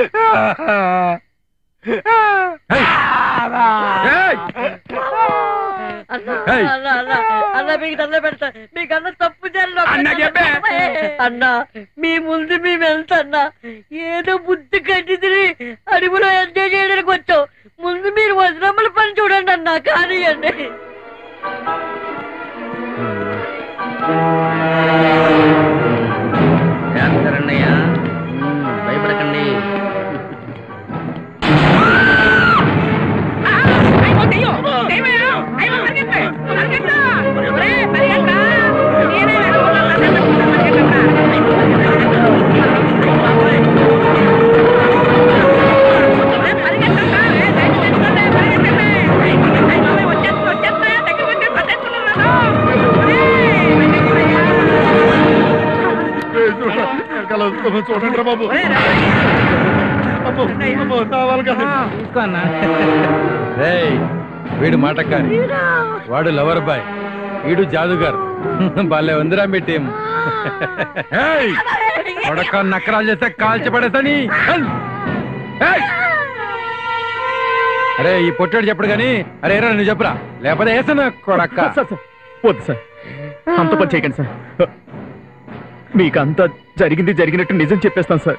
అన్న ఏయ్. అన్న అన్న అన్న మీకు దండ పెడతా మీకు అన్న తప్పు చేయాలి అన్న చెప్పే. అన్న మీ ముందు మేము వెళ్తా అన్న ఏదో బుద్ధి కట్టి తిని అడుగులో ఎంజాయ్ చేయడానికి వచ్చాం ముందు మీరు వజ్రమ్మల పని చూడండి అన్న కానివ్వండి అన్నయ్య భయపడకండి చూడండి రా బాబు అమ్మో, అమ్మో, నా వల్ల కాదు. రేయ్ వీడు మాటకారి వాడు లవర్ బాయ్ వీడు జాదుగారు భలే ఉందిరా మీ టీం ఏయ్! కొడక నకరాలు చేస్తే కాల్చి పడేసని అరే ఈ పొట్టాడు చెప్పడు గాని అరే ఏరా నువ్వు చెప్పురా లేకపోతే వేసాను కొడక్క సార్ సార్ వద్దు సార్ అంత పని చేయకండి సార్ మీకు అంతా జరిగింది జరిగినట్టు నిజం చెప్పేస్తాను సార్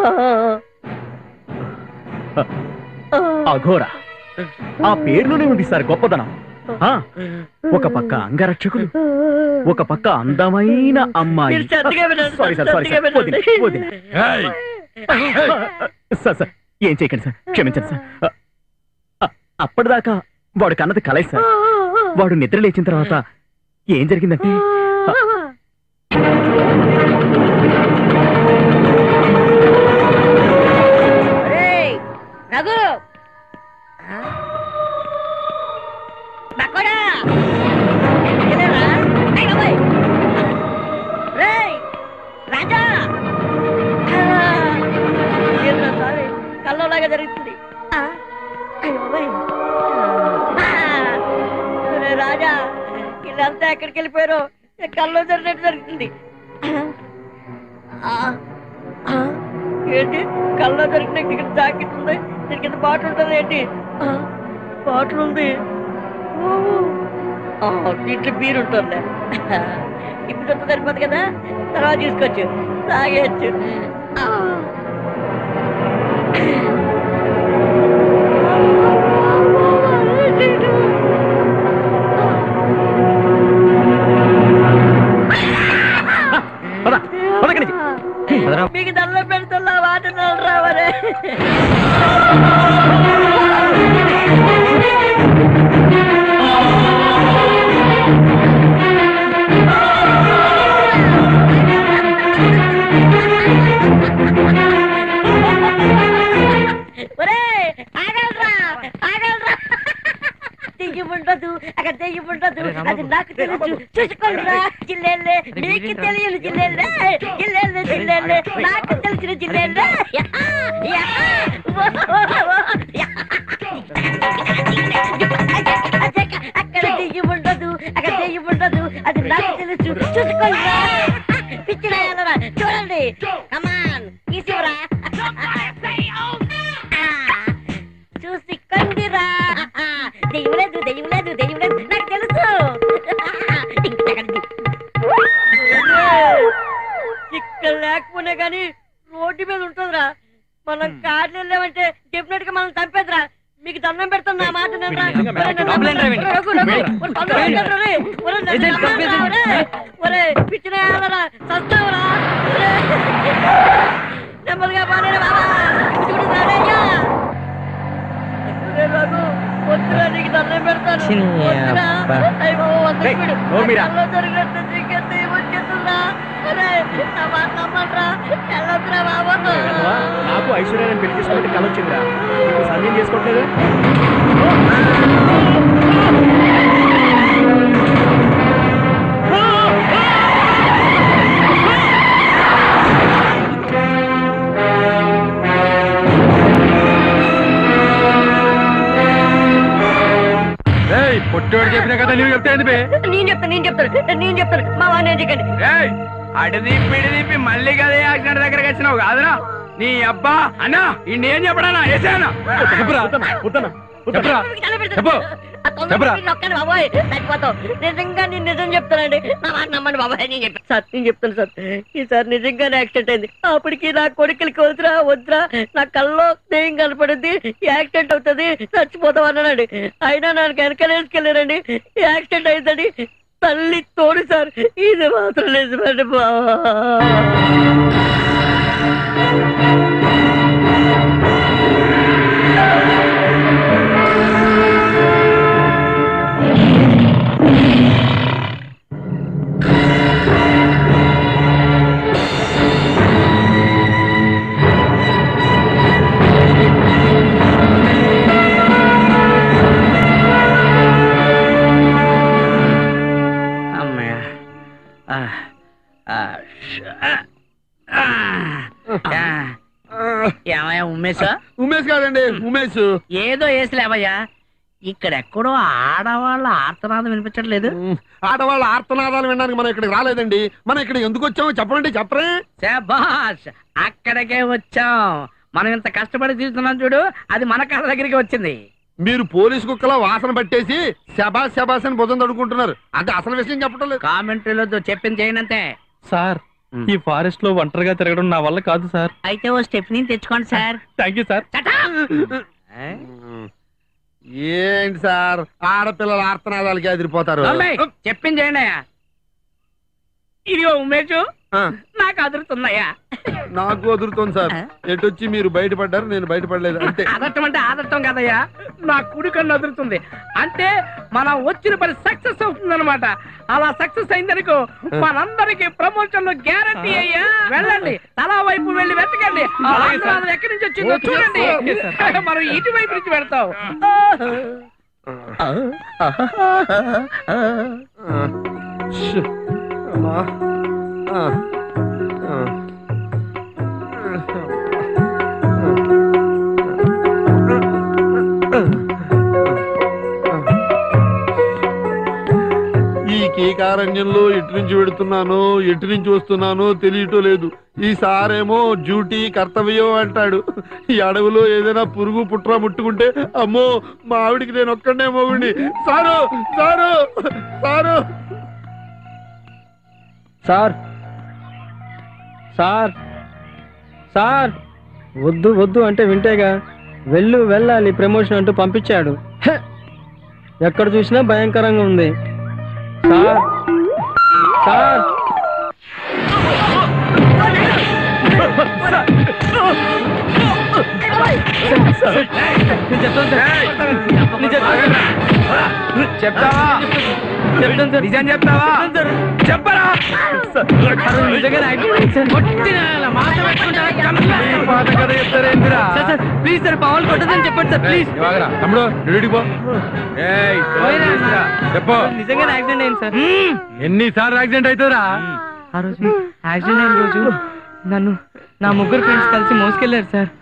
అఘోర ఆ పేరులోనే ఉంది సార్ గొప్పదనం ఆ, ఒక పక్క అంగరక్షకులు ఒక పక్క అందమైన అమ్మాయి మీరు శ్రద్ధగా వినండి, సారీ సార్ సారీ సార్ శ్రద్ధగా వదిన, వినండి. వదిన. సార్ సార్ ఏం చేయకండి సార్ క్షమించండి సార్ అ- అ- అప్పటిదాకా వాడు కన్నది కలై సార్ వాడు నిద్ర లేచిన తర్వాత ఏం జరిగిందంటే ఒరేయ్, రఘు ఆ? బక్కోడా! ఎక్కడరా? అయ్ బాబోయ్! రేయ్, రాజా! ఆ! ఏంట్రా సారీ, కల్లోలాగా జరుగుతుంది ఆ? అయ్ బాబోయ్! ఆ! ఒరేయ్ రాజా వీళ్ళంతా ఎక్కడికి వెళ్ళిపోయారో కల్లో జరిగినట్టు జరుగుతుంది ఆ! ఆ! ఏంటి కల్లో దొరికిన ఇక్కడ జాకెట్ ఉంది దీని కింద బాటిల్ ఉంటుంది ఏంటి ఆ, బాటిల్ ఉంది ఓ, ఆ, దీంట్లో బీర్ ఉంటుందిలే ఇప్పుడు అంత సరిపోదు కదా తర్వాత తీసుకోవచ్చు తాగేయచ్చు ఆ. పద పద ఇక్కడి నుంచి. మీకు దండం పెడుతున్నా వాటినాలు రావరే ఒరేయ్, ఆగండ్రా, ఆగండ్రా. దెయ్యం ఉండదు అక్కడ దెయ్యం ఉండదు అది నాకు తెలుసు చూసుకోండిరా జిల్లేళ్ళే మీకు తెలియని జిల్లేళ్ళే జిల్లేళ్ళే జిల్లేళ్ళే నాకు తెలిసిన జిల్లేళ్ళే యా, యా, ఓ, ఓ, ఓ, యా. అక్కడ దెయ్యం ఉండదు అక్కడ దెయ్యం ఉండదు అది నాకు తెలుసు చూసుకోండిరా పిచ్చిరాయాలరా చూడండి కమాన్ తీసివరా చూసి కండిరా దెయ్యం లేదు దెయ్యం లేదు దెయ్యం లేదు నాకు తెలుసు ఇక్కడ లేకపోయినా కానీ రోడ్డు మీద ఉంటుందిరా మనం కార్లు వెళ్ళామంటే డెఫినెట్ గా మనం చంపేదిరా మీకు దండం పెడుతున్నా ఆ మాట వినరా? ఒరేయ్, నన్ను లోపలేం రా వీడిని. రఘు, రఘు, ఒరేయ్, తొందరగా పెట్టండి, ఒరేయ్. ఒరేయ్, నన్ను ఏజెంట్ నమ్మరా, చంపేసి. ఒరేయ్. ఒరేయ్, పిచ్చిన ఏళ్ళరా, చస్తావురా? ఒరేయ్. నెమ్మదిగా పాడండి బాబా చూడు సారయ్యా ఒరేయ్, రఘు, వద్దురా నీకు దండం పెడతాను చిన్ని వద్దురా. అబ్బా. అయ్య బాబా, వద్దు రేయ్, వీడు. నోరు మీరా. కల్లో జరిగినట్టు నీకెంత వచ్చేస్తుందా ఒరేయ్, నా మాట నమ్మండ్రా. వెళ్ళొద్దురా బాబా నాకు ఐశ్వర్యాన్ని పెళ్లి చేసుకుంటే కల వచ్చిందిరా నీకు సందేహం చేసుకోవట్లేదు చెప్తా నువ్వు చెప్తా ఏంది బే నేను చెప్తాను నేను చెప్తాను నేను చెప్తాను మా వాడిని ఎందుకండి ఏయ్ అడిదిప్పి ఇడిదిప్పి మళ్ళీ కదా యాక్సిడెంట్ దగ్గరకు వచ్చినావు కాదురా నీ అబ్బా అన్నా ఈ నేను చెప్పడానా వేసానా చెప్పురా చెప్పురా చెప్పు చెప్పరా? నొక్కండి బాబాయ్ చచ్చిపోతావు నిజంగా నేను నిజం చెప్తానండి నా మాట నమ్మండి బాబాయ్ నేను చెప్తాను సార్ నేను చెప్తాను సార్ ఈసారి నిజంగానే యాక్సిడెంట్ అయింది అప్పటికి నా కొడుకులకి వద్దురా వద్దురా నా కల్లో దెయ్యం కనపడింది యాక్సిడెంట్ అవుతుంది చచ్చిపోతాం అన్నానండి అయినా నాకు వెనకాల వేసుకెళ్ళారండి యాక్సిడెంట్ అయిందండి తల్లి తోడు సార్ ఇది మాత్రం నిజమండి బాబా అమ్మయ్య ఆ, ఆ, ష్, ఆ, ఆ, ఆ. ఏమయ్యా ఉమ్మేశా ఉమేష్ కాదండి ఉమేష్ ఏదో వేసలేవయ్యా ఇక్కడెక్కడో ఆడవాళ్ళ ఆర్తనాదం వినిపించట్లేదు ఉమ్, ఆడవాళ్ళ ఆర్తనాదాలు వినడానికి మనం ఇక్కడికి రాలేదండి మనం ఇక్కడ ఎందుకు వచ్చామో చెప్పండి చెప్పరే శబాష్ అక్కడికే వచ్చాం మనం ఇంత కష్టపడి తీస్తున్నాం చూడు అది మన కళ్ళ దగ్గరికి వచ్చింది మీరు పోలీస్ కుక్కలా వాసన పట్టేసి శబాస్ శబాస్ అని భుజం తడుకుంటున్నారు అంటే అసలు విషయం చెప్పడం లేదు కామెంటరీలో చెప్పింది చేయనంతే సార్ ఈ ఫారెస్ట్ లో ఒంటరిగా తిరగడం నా వల్ల కాదు సార్ అయితే ఓ స్టెప్ని తెచ్చుకోండి సార్ థ్యాంక్ యూ సార్ ఉమ్, ఏంటి సార్ ఆడపిల్లల ఆర్తనాదాలకి ఎదిరిపోతారు చెప్పింది చేయండి అయ్యా ఇదిగో ఉమేష్ ఆ, నాకు అదురుతుందయ్యా నాకు వదులుతోంది సార్ ఎటొచ్చి మీరు బయటపడ్డారు నేను బయటపడలేదు అంతే ఆదట్టం అంటే ఆదట్టం కదయ్యా నా కుడి కన్ను అదురుతుంది అంటే మనం వచ్చిన పని సక్సెస్ అవుతుంది అనమాట అలా సక్సెస్ అయిందనుకో మనందరికి ప్రమోషన్లు గ్యారంటీ అయ్యా వెళ్ళండి తలా వైపు వెళ్ళి వెతకండి ఆ ఆంధ్రాది ఎక్కడి నుంచి వచ్చిందో ఓకే చూడండి సార్. మనం ఇటు వైపు నుంచి వెళ్తాం ష్. అమ్మా. ఆ, ఆ. ఈ కీకారణ్యంలో ఎటు నుంచి వెడుతున్నానో ఎటు నుంచి వస్తున్నానో తెలియటం లేదు ఈసారేమో డ్యూటీ కర్తవ్యం అంటాడు ఈ అడవిలో ఏదైనా పురుగు పుట్ర ముట్టుకుంటే అమ్మో మా ఆవిడికి నేను ఒక్కడే మొగుడిని sir sir sir sir sir sir వద్దు వద్దు అంటే వింటేగా వెళ్ళు వెళ్ళాలి ప్రమోషన్ అంటూ పంపించాడు హె! ఎక్కడ చూసినా భయంకరంగా ఉంది సార్ సార్ చెప్తావా నిజం చెప్తావా చెప్పరా ప్లీజ్ సార్ పవన్ కొట్టదని చెప్పండి సార్ ప్లీజ్ ఇవాగరా తమ్ముడు డ్యూటీకి పో ఏయ్, ఫోన్ చేసిరా. చెప్పు నిజంగానే యాక్సిడెంట్ అయింది సార్ ఎన్నిసార్లు యాక్సిడెంట్ అవుతుందా ఆ రోజు యాక్సిడెంట్ అయిన రోజు నన్ను నా ముగ్గురు ఫ్రెండ్స్ కలిసి మోసుకెళ్ళారు సార్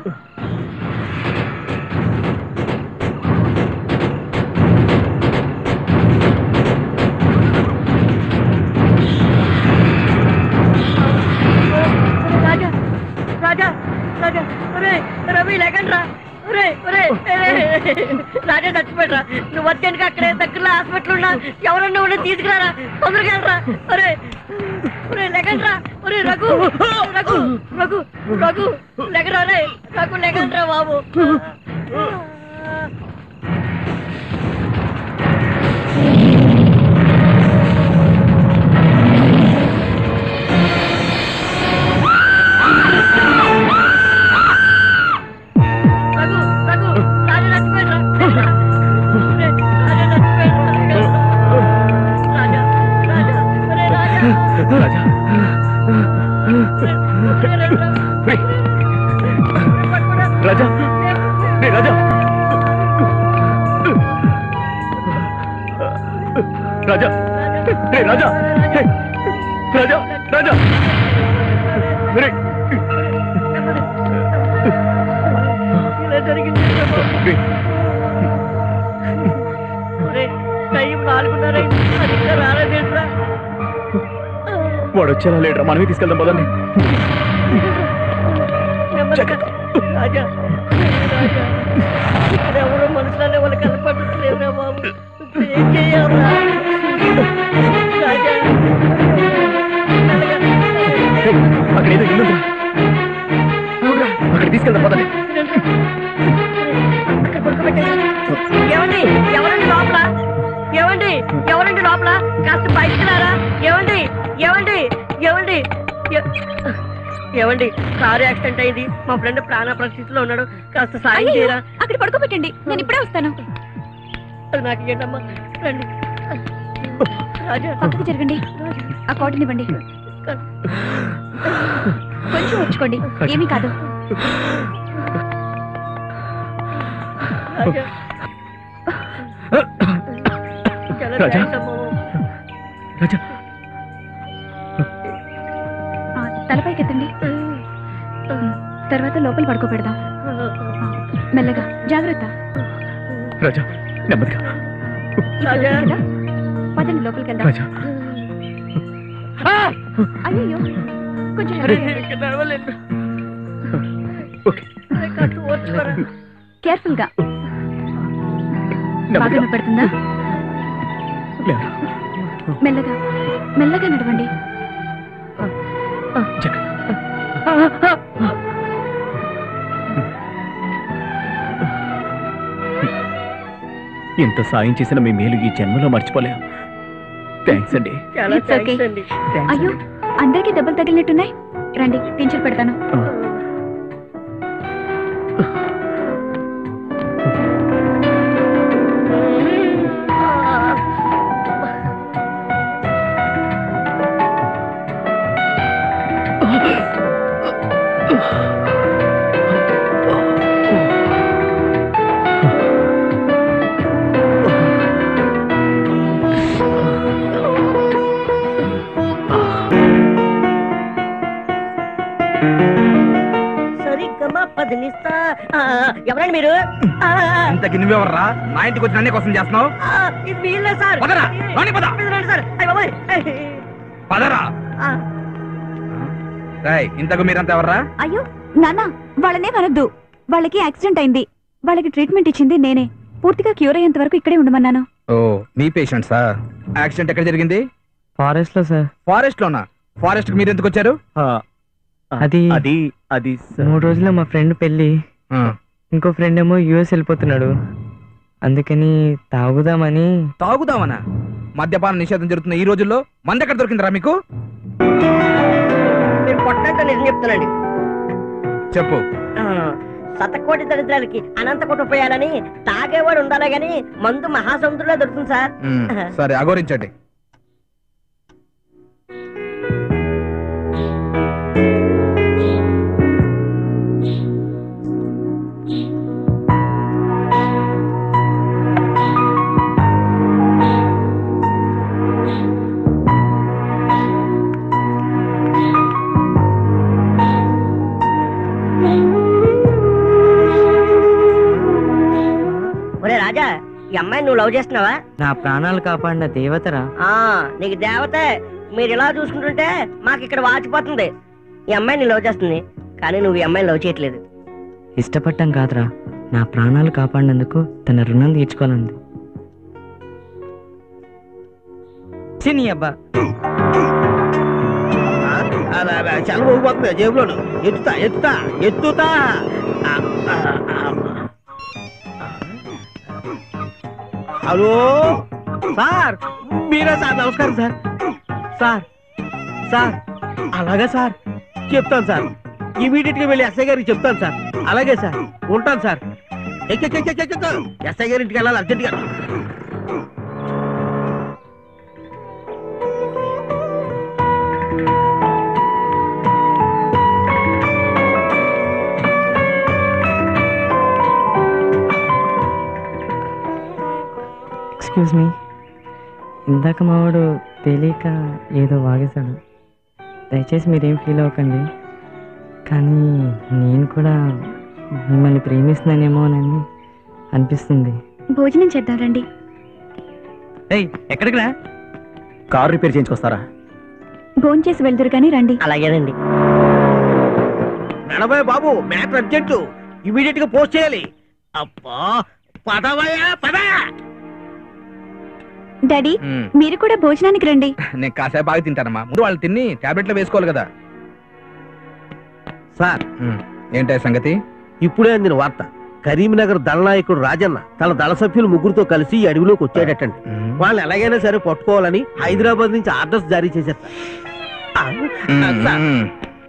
రాజా రాజా రాజా ఒరే రవి లేకండ్రా ఒరే ఒరే రాజా చచ్చిపోయారా నువ్వు వచ్చానుక అక్కడే దగ్గరలో హాస్పిటల్ ఉన్నా ఎవరన్నా ఉన్నా తీసుకురారా తొందరగా వెళ్ళరా ఒరే ఒరే లేకండ్రా ఒరే రఘు రఘు రఘు రఘు లెగరా రే రఘు లేకండ్రా బాబు రఘు రఘు రాజా చచ్చిపోయారా ఒరే, రాజా చచ్చిపోయారా రాజా రాజా ఒరే రాజా రాజా రే రాజా రాజా రే రాజా హే, రాజా రాజా రే ఇలా జరిగింది రే ఒరే, టైం నాలుగు నాలుగున్నర అయింది. మరి ఇంకా రాలేదేంట్రా వాడు వచ్చేలా లేడరా మనమే తీసుకెళ్దాం పదండి నెమ్మదిగా రాజా రాజా ఇక్కడ ఎవరో మనుషులనే వాళ్ళు కనపడట్లేదురా బాబు ఇప్పుడు ఏం చేయాలరా రాజా ఏయ్, అక్కడ ఏదో ఇల్లు ఉందిరా. అవునురా, అక్కడ తీసుకెళ్దాం పదండి అక్కడ పడుకోబెట్టండి. ఏమండి ఎవరండి లోపల ఏమండి ఎవరండి లోపల కాస్త బయటికి రారా ఏమండి ఏమండి ఏమండి ఎ- ఏమండి కారు యాక్సిడెంట్ అయింది మా ఫ్రెండ్ ప్రాణ పరిస్థితిలో ఉన్నాడు కాస్త సాయం చేయరా అక్కడ పడుకోబెట్టండి నేను ఇప్పుడే వస్తాను అది నాకు ఏంటమ్మా రండి రాజా పక్కకు జరగండి ఆ కాటన్ ఇవ్వండి కొంచెం వచ్చుకోండి ఏమీ కాదు రాజా చాలా రాజా. థాంక్స్ అమ్మా. రాజా ఆ, తలపైకి ఎత్తండి తర్వాత లోపల పడుకోబెడదాం ఆ, మెల్లగా జాగ్రత్త రాజా నెమ్మదిగా రాజా కదా? పదండి లోపలికి వెళ్దాం రాజా అయ్యో కొంచెం హెవీగా. ఇంకా నడవలేను. ఓకే కాస్త ఓర్చుకోరా. కేర్ఫుల్ గా బాగా నెమ్మదిగా నొప్పి పెడుతుందా లేరా. మెల్లగా మెల్లగా నడవండి జాగ్రత్త. ఎంత సాయం చేసిన మీ మేలు ఈ జన్మలో మర్చిపోలేం థ్యాంక్స్ అండి చాలా It's okay. థాంక్స్ అండి అయ్యో అందరికీ దెబ్బలు తగిలినట్టున్నాయి రండి పింఛన్ పెడతాను సరిగ్గా పదినిస్తా ఆ, ఎవరండి మీరు ఆ, ఇంతకి నువ్వెవర్రా నా ఇంటికి వచ్చి నన్నే కోసం చేస్తున్నావు ఆ, ఇది వీళ్ళే సార్ పదరా, లోని పద. ఇది రండి సార్ అయ్య బాబోయ్. పదరా ఆ, రాయ్ ఇంతకు మీరంతా ఎవర్రా అయ్యో నాన్న వాళ్ళనే వనొద్దు వాళ్ళకి యాక్సిడెంట్ అయింది వాళ్ళకి ట్రీట్మెంట్ ఇచ్చింది నేనే పూర్తిగా క్యూర్ అయ్యేంత వరకు ఇక్కడే ఉండమన్నాను ఓ మీ పేషెంట్సా యాక్సిడెంట్ ఎక్కడ జరిగింది ఫారెస్ట్ లో సార్ ఫారెస్ట్ లోనా ఫారెస్ట్ కి మీరు ఎందుకు వచ్చారు ఆ, అది అది అది స- మూడు రోజుల్లో మా ఫ్రెండ్ పెళ్ళి ఆ, ఇంకో ఫ్రెండ్ ఏమో యుఎస్ వెళ్ళిపోతున్నాడు అందుకని తాగుదామని తాగుదామనా మద్యపాన నిషేధం జరుగుతున్న ఈ రోజుల్లో మంది ఎక్కడ దొరికిందిరా మీకు మీరు కొట్టంటే నిజం చెప్తానండి చెప్పు ఆ, శతకోటి దరిద్రాలకి అనంత కోటి పోయాలని తాగేవాడు ఉండాలి గాని మందు మహాసముద్రంలో దొరుకుతుంది సార్ ఉమ్, సరే అగోరించండి ఒరే రాజా ఈ అమ్మాయిని నువ్వు లవ్ చేస్తున్నావా నా ప్రాణాలు కాపాడిన దేవతరా ఆ నీకు దేవతే మీరు ఇలా చూసుకుంటుంటే మాకు ఇక్కడ వాచిపోతుంది ఈ అమ్మాయిని లవ్ చేస్తుంది కానీ నువ్వు ఈ అమ్మాయిని లవ్ చేయట్లేదు ఇష్టపడటం కాదురా నా ప్రాణాలు కాపాడినందుకు తన రుణం తీర్చుకోవాలంది చిన్ని అబ్బా చల్ల ఊగిపోతుంది జేబులోను ఎత్తుతా ఎత్తుతా ఎత్తుతా హలో సార్ మీరా సార్ నమస్కారం సార్ సార్ సార్ అలాగే సార్ చెప్తాను సార్ ఇమీడియట్ గా వెళ్ళి ఎస్ఐ గారికి చెప్తాను సార్ అలాగే సార్ ఉంటాను సార్ ఎక్క, ఎక్క, ఎక్క, ఎక్క, ఎక్క. ఎస్ఐ గారి ఇంటికి వెళ్ళాలి అర్జెంట్గా ఎక్స్క్యూజ్ మీ ఇందాక మావాడు తెలియక ఏదో వాగేశాడు దయచేసి మీరేం ఫీల్ అవ్వకండి కానీ నేను కూడా మిమ్మల్ని ప్రేమిస్తున్నానేమోనని అనిపిస్తుంది భోజనం చేద్దాం రండి ఎక్కడికి రా కార్ రిపేర్ చేయించుకొస్తారా భోంచేసి వెళ్దురు కానీ రండి అలాగేనండి నడవయ్య బాబు మ్యాటర్ అర్జెంటు ఇమీడియట్ గా పోస్ట్ చేయాలి అబ్బా పదవయ్యా పద డాడీ ఉమ్, మీరు కూడా భోజనానికి రండి నేను కాసేపు ఆగి తింటానమ్మా ముందు వాళ్ళు తిని టాబ్లెట్లు వేసుకోవాలి కదా సార్ ఉమ్, ఏంటి సంగతి ఇప్పుడే అందిన వార్త కరీంనగర్ దళనాయకుడు రాజన్న తన దళ సభ్యులు ముగ్గురుతో కలిసి ఈ అడవిలోకి వచ్చాడటండి ఉమ్, వాళ్ళని ఎలాగైనా సరే పట్టుకోవాలని హైదరాబాద్ నుంచి ఆర్డర్స్ జారీ చేశారు సార్. ఆ, ఉమ్, సార్. ఉమ్.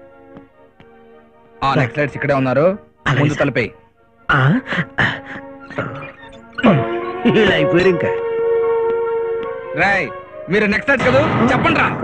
ఆ నెక్స్ట్ ఇక్కడే ఉన్నారు అలాగే ముందు సార్. తలపై ఆ? ఇలా అయిపోయారు ఇంకా రాయ్ మీరు నెక్స్ట్ కదా చెప్పండి రా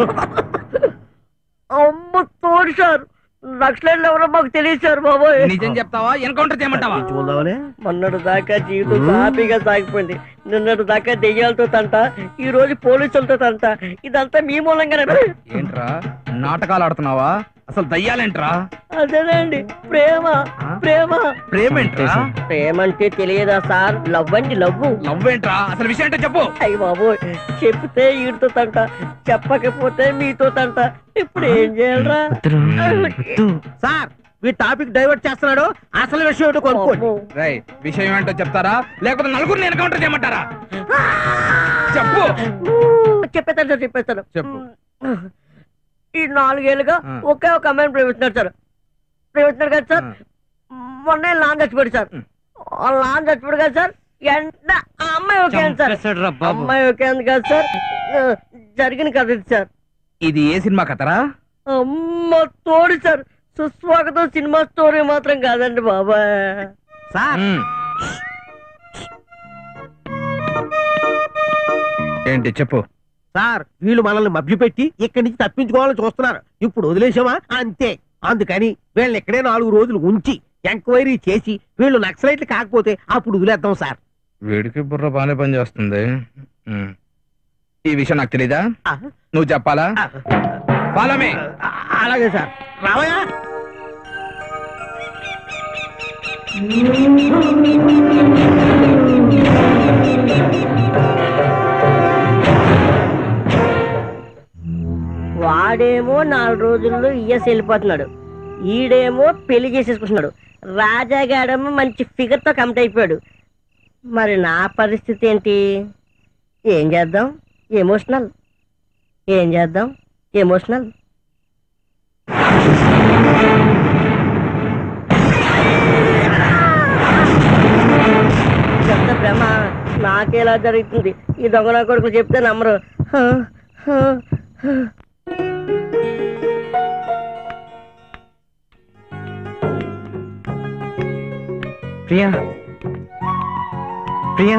అమ్మ తోడు సార్ నక్సలైట్లు ఎవరో మాకు తెలియదు సార్ బాబోయ్ నిజం చెప్తావా ఎన్కౌంటర్ చేయమంటావా ఎంచుకుందామనే మొన్నటి దాకా జీవితం హ్యాపీగా సాగిపోయింది నిన్నటి దాకా దెయ్యాలతో తంట ఈ రోజు పోలీసులతో తంట ఇదంతా మీ మూలంగానే ఏంట్రా నాటకాలు ఆడుతున్నావా అసలు దయ్యాలేంట్రా అదేనండి ప్రేమ ప్రేమ ప్రేమేంట్రా ప్రేమ అంటే తెలియదా సార్ లవ్ అండి లవ్ లవ్ ఏంట్రా అసలు విషయం ఏంటో చెప్పు అయ్యి బాబోయ్ చెప్తే ఈడితో తంట చెప్పకపోతే మీతో తంట ఇప్పుడు ఏం చేయాలరా సార్ మీ టాపిక్ డైవర్ట్ చేస్తున్నాడు అసలు విషయం ఏంటో కొనుక్కోండి అమ్మో. రాయ్ విషయం ఏంటో చెప్తారా లేకపోతే నలుగురిని ఎన్కౌంటర్ చేయమంటారా చెప్పు చెప్పేస్తాను సార్ చెప్పేస్తాను చెప్పు ఈ నాలుగేళ్లుగా ఆ. ఒకే ఒక అమ్మాయిని ప్రేమిస్తున్నారు సార్ ప్రేమిస్తున్నారు కదా సార్ మొన్న లాన్ చచ్చిపోయాడు సార్ ఉం. ఆ లాన్ చచ్చిపోయాడు కదా సార్ ఎంత ఆ అమ్మాయి ఓకే అంది సార్ అమ్మాయి ఓకే అంది కదా సార్ ఆ, జరిగిన కథ ఇది సార్ ఇది ఏ సినిమా కథరా అమ్మ తోడు సార్ సుస్వాగతం సినిమా స్టోరీ మాత్రం కాదండి బాబాయ్ సార్ ఉమ్. ఏంటి చెప్పు సార్ వీళ్ళు మనల్ని మభ్యపెట్టి ఇక్కడి నుంచి తప్పించుకోవాలని చూస్తున్నారు ఇప్పుడు వదిలేసామా అంతే అందుకని వీళ్ళని ఇక్కడే నాలుగు రోజులు ఉంచి ఎంక్వైరీ చేసి వీళ్ళు నక్సలైట్లు కాకపోతే అప్పుడు వదిలేద్దాం సార్ వీడికి బుర్ర బాగానే పని చేస్తుంది ఉమ్. ఈ విషయం నాకు తెలీదా ఆ, నువ్వు చెప్పాలా ఆ, ఫాలో మీ ఆ, అలాగే సార్ రావయా వాడేమో నాలుగు రోజుల్లో ఇయస్ వెళ్ళిపోతున్నాడు ఈడేమో పెళ్లి చేసేసుకుంటున్నాడు రాజాగాడేమో మంచి ఫిగర్ తో కమిట్ అయిపోయాడు మరి నా పరిస్థితి ఏంటి ఏం చేద్దాం ఎమోషనల్ ఏం చేద్దాం ఎమోషనల్ చెప్త భ్రమ నాకేలా జరుగుతుంది ఈ దొంగ నా కొడుకులు చెప్తే నమ్మరు హ, హ, హ. ప్రియా ప్రియా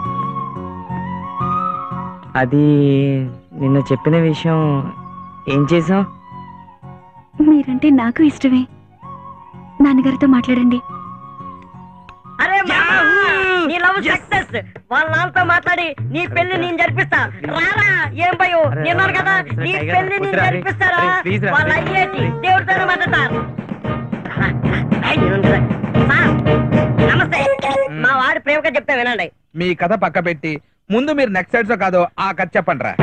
అది నిన్న చెప్పిన విషయం ఏం చేసావు మీరంటే నాకు ఇష్టమే నాన్నగారితో మాట్లాడండి అరే మామ, నీ లవ్ సక్సెస్ వాళ్ళ నాన్నతో మాట్లాడి నీ పెళ్లి నేను జరిపిస్తా రారా ఏం భయం నిన్నాను కదా నీ పెళ్లి నేను వద్దురా, జరిపిస్తారా అరే, please రా, వాళ్ళ please. అయ్యేటి దేవుడితోనే మాట్లాడతా రారా, ఏయ్, నేను కదా. సార్, నమస్తే మా వాడి ప్రేమగా చెప్తా వినండి మీ కథ పక్క పెట్టి ముందు మీరు నెక్స్ట్ సైడ్స్ కాదో ఆ కథ చెప్పండి రా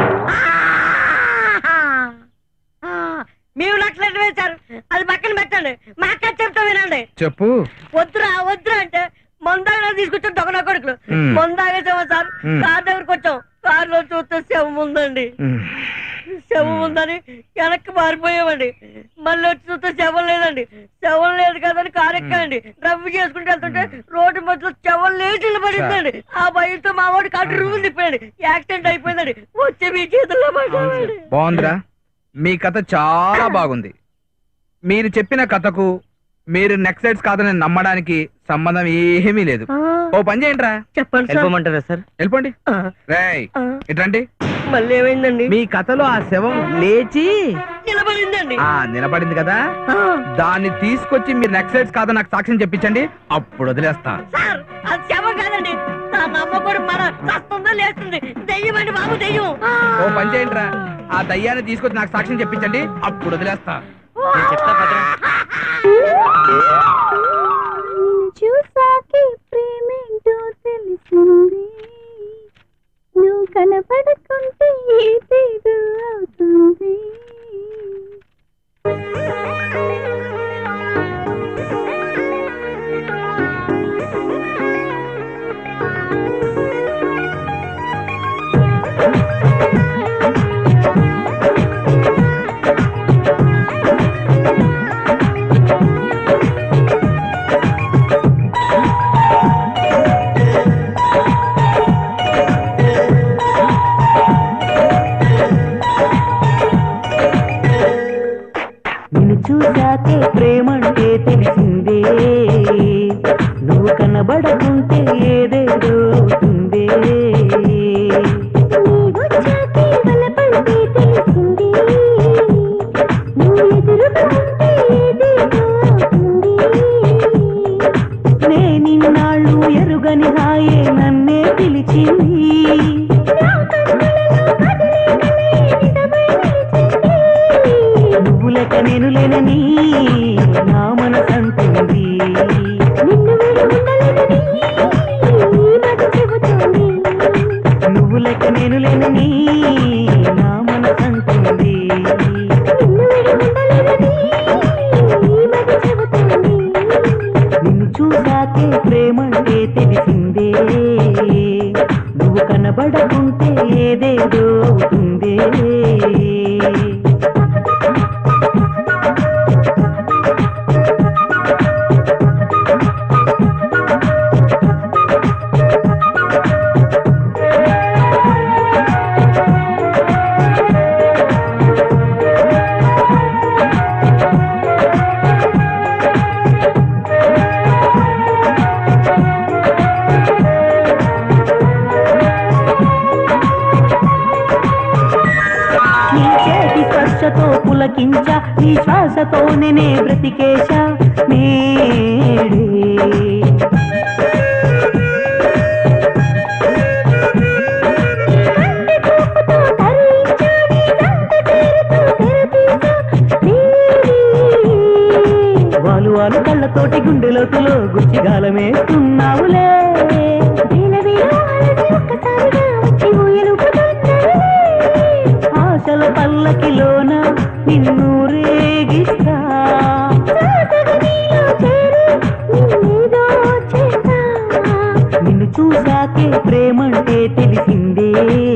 మీరు లక్షలు వేశారు అది పక్కన పెట్టండి మా అక్క చెప్తా వినండి చెప్పు వద్దురా వద్దురా అంటే మందాగా తీసుకొచ్చాం దొంగ నా కొడుకులు మ్మ్. మందాగేసామా సార్ మ్మ్. కార్ దగ్గరకు వచ్చాం కార్ లో చూస్తే శవం ఉందండి ఉమ్. శవం ఉందని వెనక్కి మారిపోయామండి మళ్ళీ వచ్చి చూస్తే శవం లేదండి శవం లేదు కదని కారు ఎక్కండి డ్రైవ్ చేసుకుంటూ వెళ్తుంటే రోడ్డు మధ్యలో శవం లేచి నిలబడిందండి ఆ భయంతో మా వాడు కాటు రూల్ తిప్పాడు యాక్సిడెంట్ అయిపోయిందండి వచ్చి మీ చేతుల్లో పడ్డామండి బాగుందిరా మీ కథ చాలా బాగుంది మీరు చెప్పిన కథకు మీరు నెక్స్ట్ సైడ్స్ కాదని నమ్మడానికి సంబంధం ఏమీ లేదు ఆ, ఓ పని చేయండి రా చెప్పండి సార్ వెళ్ళిపోమంటారా సార్ వెళ్ళిపోండి ఆ, రేయ్ ఆ, ఇట్రండి మళ్ళీ ఏమైందండి మీ కథలో ఆ శవం లేచి నిలబడిందండి ఆ నిలబడింది కదా ఆ, దాన్ని తీసుకొచ్చి మీరు నెక్స్ట్ సైడ్స్ కాదని నాకు సాక్ష్యం చెప్పించండి అప్పుడు వదిలేస్తా సార్ అది శవం కాదండి నా నమ్మకం మన చస్తుందో లేస్తుంది దెయ్యమండి బాబు దెయ్యం ఓ పని చేయండి రా ఆ దయ్యాన్ని తీసుకొచ్చి నాకు సాక్ష్యం చెప్పించండి అప్పుడు వదిలేస్తా నేను చెప్తా భద్రం చూసాకే ప్రేమేంటో తెలిసింది నువ్వు కనపడకుంటే ఏదేదో అవుతుంది నిన్ను చూశాకే ప్రేమంటే తెలిసిందే నువ్వు కనబడకుంటే ఏదేదో అవుతుందే నే నిన్నాళ్ళు ఎరుగని హాయే నన్నే పిలిచింది నువ్వు లెక్క నేను లేనని నా మనసంటుంది నువ్వు లెక్క నేను లేనని నా మనసంటుంది నిన్ను చూసాకే ప్రేమంటే తెలిసిందే నువ్వు కనబడకుంటే ఏదేదో అవుతుందే నీ చేతి స్పర్శతో పులకించ నీ శ్వాసతో నేనే బ్రతికేశ నేడే వాలు వాలు కళ్ళతోటి గుండె లోతులో గుచ్చిగాలమేస్తున్నావులే ఆశల పల్లకిలోన నిన్ను రేగిస్తా నిన్ను చూసాకే ప్రేమంటే తెలిసిందే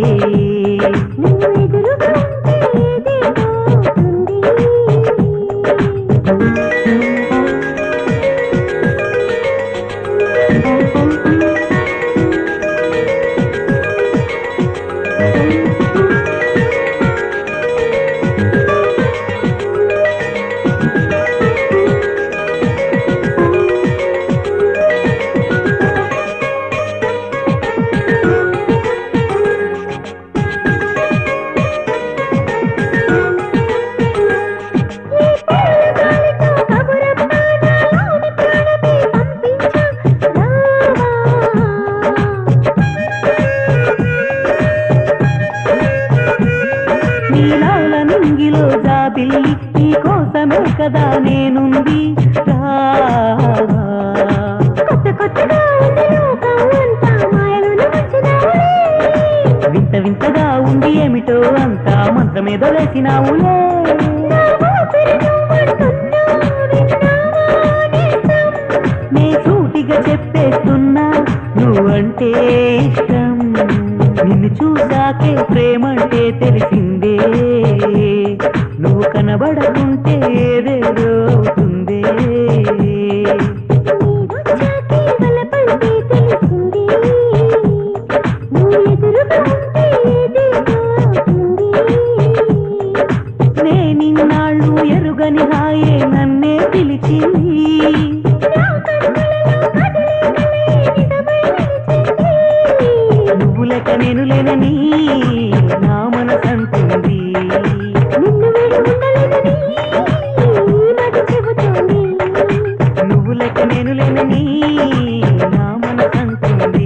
నీలాల నింగిలో జాబిల్లి నీ కోసమే కదా నేనుంది రావా. వింత వింతగా ఉంది ఏమిటో అంతా మంత్రమేదో వేసినావులే నే సూటిగా చెప్పేస్తున్నా నువ్వంటే ఇష్టం నిన్ను చూసాకే ప్రేమంటే తెలిసిందే నువ్వు కనబడకుంటే ఏదేదో అవుతుందే నే నిన్నాళ్ళు ఎరుగని హాయే నన్నే పిలిచింది నువ్వు లెక్క నేను లేనని నా మనసంటుంది నువ్వు లెక్క నేను లేనని నా మనసంటుంది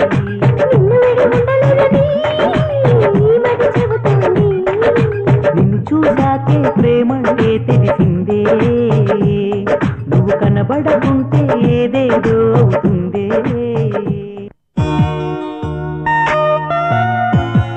నిన్ను చూసాకే ప్రేమంటే తెలిసిందే నువ్వు కనబడకుంటే ఏదేదో అవుతుందే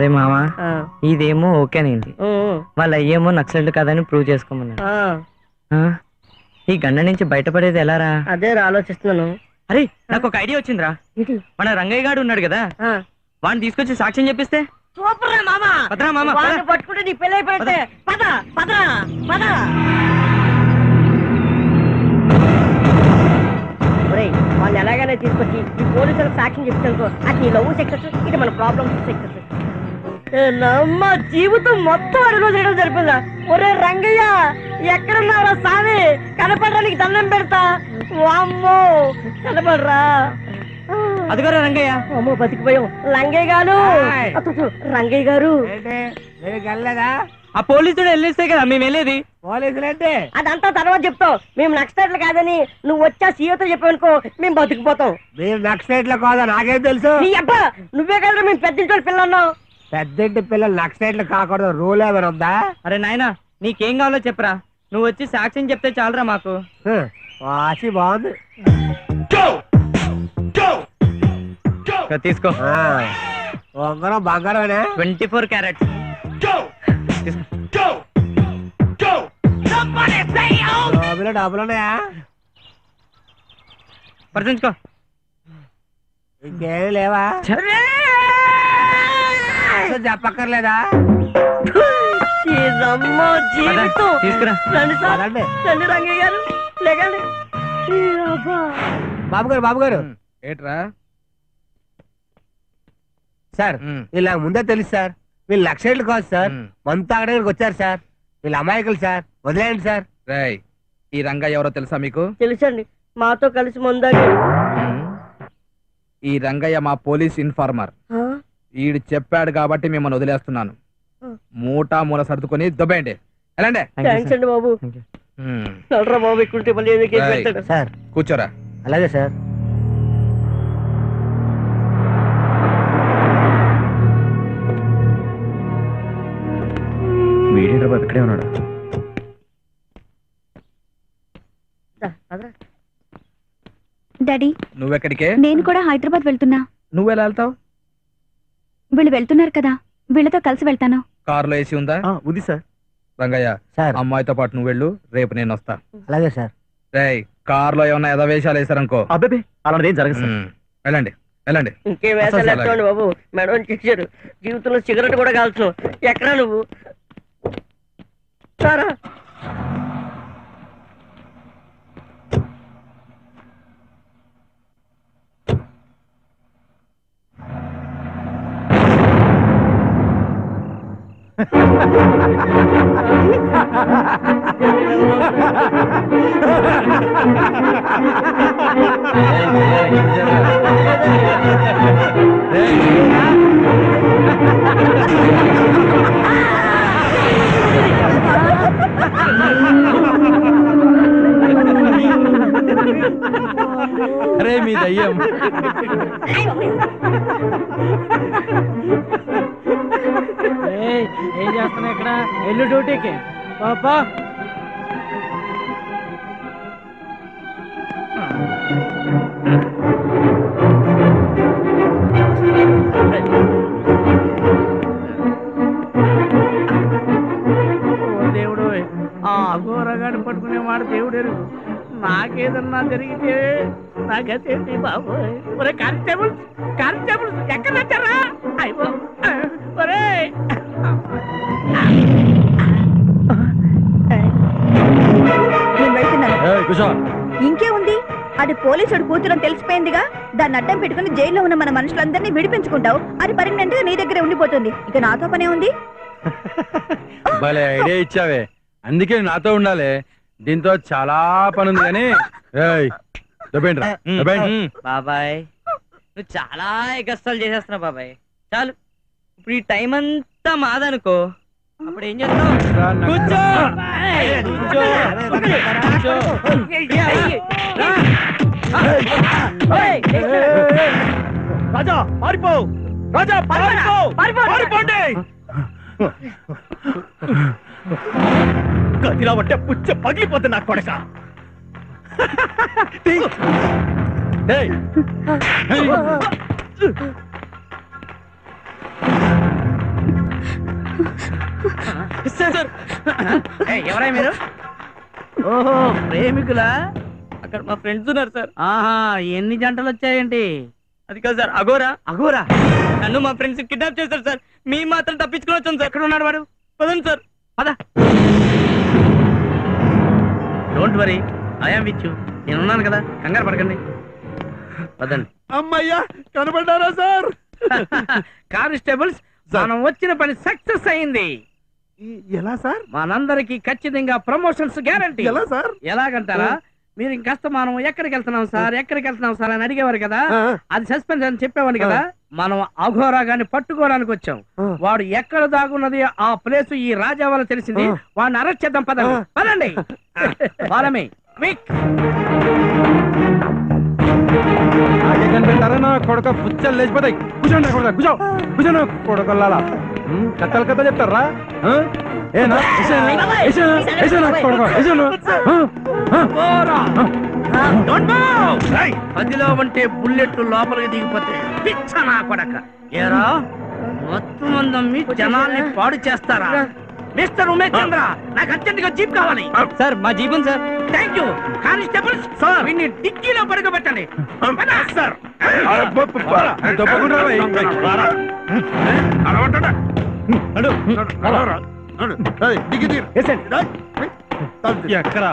అరే మామ ఆ, ఇదేమో ఓకేనండి ఉమ్, వాళ్ళ అయ్యేమో నక్సల్ కాదని ప్రూవ్ చేసుకోమన్నారు ఆ, ఆ, ఈ గండ నుంచి బయటపడేది ఎలారా అదే రా ఆలోచిస్తున్నాను అరే నాకు ఒక ఐడియా వచ్చిందిరా ఏంటి? మన రంగయ్య గాడు ఉన్నాడు కదా ఆ, వాడిని తీసుకొచ్చి సాక్ష్యం చెప్పిస్తే సూపర్ రా మామ పదరా మామ, పద. వాడిని పట్టుకుంటే నీ పెళ్ళి అయిపోతే పద పద పద ఒరేయ్ వాళ్ళని ఎలాగైనా తీసుకొచ్చి ఈ పోలీసులకు సాక్ష్యం చెప్తానుకో అది నీ లవ్ సక్సెస్ ఇది మన ప్రాబ్లమ్ సక్సెస్ నమ్మ జీవితం మొత్తం అడుగు చేయడం జరిపిందా ఒరే రంగయ్య ఎక్కడున్నారా సామి కనపడడానికి దండం పెడతా వామ్మో కనపడరా అదిగోరా రంగయ్య అమ్మో బతికిపోయాం రంగయ్య గారు హాయ్. అత్తు, రంగయ్య గారు ఏంటి మీరు వెళ్ళలేదా ఆ పోలీసుడు వెళ్ళేస్తే కదా మేము వెళ్ళేది పోలీసులంటే అదంతా తర్వాత చెప్తాం మేము నక్సలైట్లు కాదని నువ్వు వచ్చా సీఎతో చెప్పావనుకో మేము బతికిపోతాం మీరు నక్సలైట్ల కాదా నాకేం తెలుసు నీ అబ్బా నువ్వే కదా మేము పెద్దింటి పిల్లలు అన్నావు పెద్దంటి పిల్లలు నక్సలైట్లు కాకూడదు రూల్ ఏమైనా ఉందా అరే నాయనా నీకేం కావాలో చెప్పరా నువ్వు వచ్చి సాక్ష్యం చెప్తే చాలరా మాకు హ, వాసి బాగుంది ఇక తీసుకో ఆ, ఉంగరం బంగారమేనా ట్వంటీ ఫోర్ క్యారెట్స్ డబ్బులు డబ్బులు ఉన్నాయా పరిచించుకో ఇంకేం లేవా అసలు చెప్పక్కర్లేదా ఈ రమ్మ జీవితం తీసుకురా రండి సార్ పదండి. రండి రంగయ్య గారు లేకండి ఈ అబ్బా. బాబు గారు బాబు గారు ఏట్రా సార్ వీళ్ళు నాకు ముందే తెలుసు సార్ వీళ్ళు లక్షలు కాదు సార్ మ్. మంత్ తాగడానికి వచ్చారు సార్ వీళ్ళు అమాయకులు సార్ వదిలేయండి సార్ రేయ్ ఈ రంగయ్య ఎవరో తెలుసా మీకు తెలుసండి మాతో కలిసి ముందాకి ఈ రంగయ్య మా పోలీస్ ఇన్ఫార్మర్ ఈడు చెప్పాడు కాబట్టి మిమ్మల్ని వదిలేస్తున్నాను Hmm. మూటా మూల సర్దుకొని దుబ్బేయండి ఎలాండే థ్యాంక్స్ అండి బాబు Hmm. నడరా బాబు ఇక్కడ మళ్ళీ ఏదో కేసు Right. పెడతాడు సార్ కూర్చోరా అలాగే సార్ వీడేంట్రా బాబు ఇక్కడే ఉన్నాడు దా, పదరా. డాడీ నువ్వెక్కడికే నేను కూడా హైదరాబాద్ వెళ్తున్నా నువ్వెలా వెళ్తావు వీళ్ళు వెళ్తున్నారు కదా వీళ్ళతో కలిసి వెళ్తాను కారులో ఏసీ ఉందా ఆ, ఉంది సార్ రంగయ్య సార్ అమ్మాయితో పాటు నువ్వు వెళ్ళు రేపు నేను వస్తా అలాగే సార్ రేయ్ కారులో ఏమన్నా ఎదవేషాలు వేసారనుకో అబ్బాబే అలాంటిది ఏం జరగదు సార్ Hmm. వెళ్ళండి వెళ్ళండి ఇంకేం వేసాలు అసలు ఎత్తండి బాబు మేడం చేశారు జీవితంలో సిగరెట్ కూడా కాల్చు ఎక్కడా నువ్వు సారా అరే మీ దయ్యం ఏం చేస్తున్నా ఇక్కడ ఎల్లు డ్యూటీకి పాపా ఓ దేవుడు ఆ అఘోరగాడు పట్టుకునే వాడు దేవుడు ఎరుగు నాకేదన్నా జరిగితే నాకైతే బాబు ఒరే కానిస్టేబుల్స్ కానిస్టేబుల్స్ ఎక్కడ వచ్చారా అయ్యో ఒరే నేను వెళ్తున్నాను ఏయ్, కూర్చో ఇంకే ఉంది అది పోలీసుడు కూతురని తెలిసిపోయిందిగా దాన్ని అడ్డం పెట్టుకుని జైల్లో ఉన్న మన మనుషులందరినీ విడిపించుకుంటావు అది పర్మనెంట్ గా నీ దగ్గరే ఉండిపోతుంది ఇక నాతో పనే ఉంది భలే ఐడియా ఇచ్చావే అందుకే నాతో ఉండాలి దీంతో చాలా పని ఉంది కానీ ఏయ్, దొబ్బేంట్రా, దొబ్బేండి. బాబాయ్ నువ్వు చాలా ఎగస్తాలు చేసేస్తున్నావు బాబాయ్ చాలు ఇప్పుడు ఈ టైం అంతా మాదనుకో అప్పుడు ఏం చేస్తావు రా, నాకు- కూర్చో కూర్చో రాజా పారిపో రాజా పారిపో పారిపోండి గదిలా పట్టే పుచ్చ పగిలిపోతుంది నా కొడక ఏయ్, ఏయ్, ఏయ్, ఎవరై మీరు ఓహో ప్రేమికులా అక్కడ మా ఫ్రెండ్స్ ఉన్నారు సార్ ఆహా ఎన్ని జంటలు వచ్చాయేంటి అది కాదు సార్ అగోరా అఘోరా నన్ను మా ఫ్రెండ్స్ కిడ్నాప్ చేశారు సార్ మీ మాత్రం తప్పించుకుని వచ్చాం సార్ ఎక్కడ ఉన్నాడు వాడు పదండి సార్ పద don't worry I'm with you నేనున్నాను కదా కంగారు పడకండి పదండి అమ్మయ్యా కనబడ్డారా సార్ కానిస్టేబుల్స్ మనం వచ్చిన పని సక్సెస్ అయింది ఎలా సార్ మనందరికి ఖచ్చితంగా ప్రమోషన్స్ గ్యారంటీ ఎలా సార్ ఎలాగంటారా మీరు ఇంకాస్త మనం ఎక్కడికి వెళ్తున్నాం సార్ ఎక్కడికి వెళ్తున్నాం సార్ అని అడిగేవారు కదా అది సస్పెన్స్ అని చెప్పేవాడు కదా మనం అఘోరా గాని పట్టుకోవడానికి వచ్చాం వాడు ఎక్కడ దాగున్నది ఆ ప్లేస్ ఈ రాజా వల్ల తెలిసింది వాడిని అరెస్ట్ చేద్దాం పదండి పదండి బాలమే క్విక్ నాకే కనిపెట్టారా నా కొడక పుచ్చలు లేచిపోతాయి కూర్చోండి కొడక కూర్చో కూర్చోండి కొడకల్లారా ఉమ్, కథలు కథ చెప్తారా ఆ? ఏనా ఏసేనా? ఏసేనా? ఏసేనా కొడక ఏసేనా? ఆ? ఆ? Don't move! రేయ్, పదిలో ఉంటే బుల్లెట్ లోపలికి దిగిపోతే పిచ్చ నా కొడక ఏరా మొత్తం మందమ్మి జనాల్ని పాడు చేస్తారా మిస్టర్ ఉమేష్ చంద్ర నాకు అర్జెంట్ గా జీప్ కావాలి సార్ మా జీబన్ sir thank you constable sir వీడిని డిక్కీలో పడుకోబెట్టండి సార్ దొబ్బకుండా రా, ఏయ్. ఎక్కరా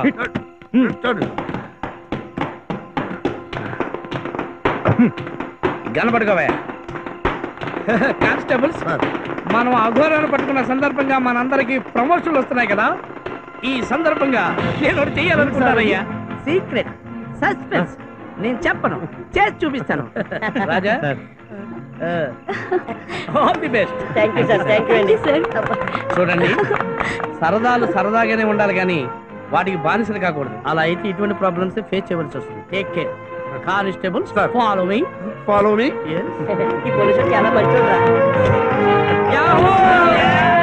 గనపడుకోవా కానిస్టేబుల్స్ మనం అఘోరాన్ని పట్టుకున్న సందర్భంగా మనందరికి ప్రమోషన్లు వస్తున్నాయి కదా ఈ సందర్భంగా నేను ఒకటి చెయ్యాలనుకుంటానయ్యా సీక్రెట్ సస్పెన్స్ నేను చెప్పను చేసి చూపిస్తాను Raja all the best thank you sir thank you అండి చూడండి సరదాలు సరదాగానే ఉండాలి కానీ వాటికి బానిసలు కాకూడదు అలా అయితే ఇటువంటి ప్రాబ్లమ్స్ ఫేస్ చేయవలసి వస్తుంది take care constables follow me follow me ఈ పోలీసు చాలా మంచోడ్రా యాహూ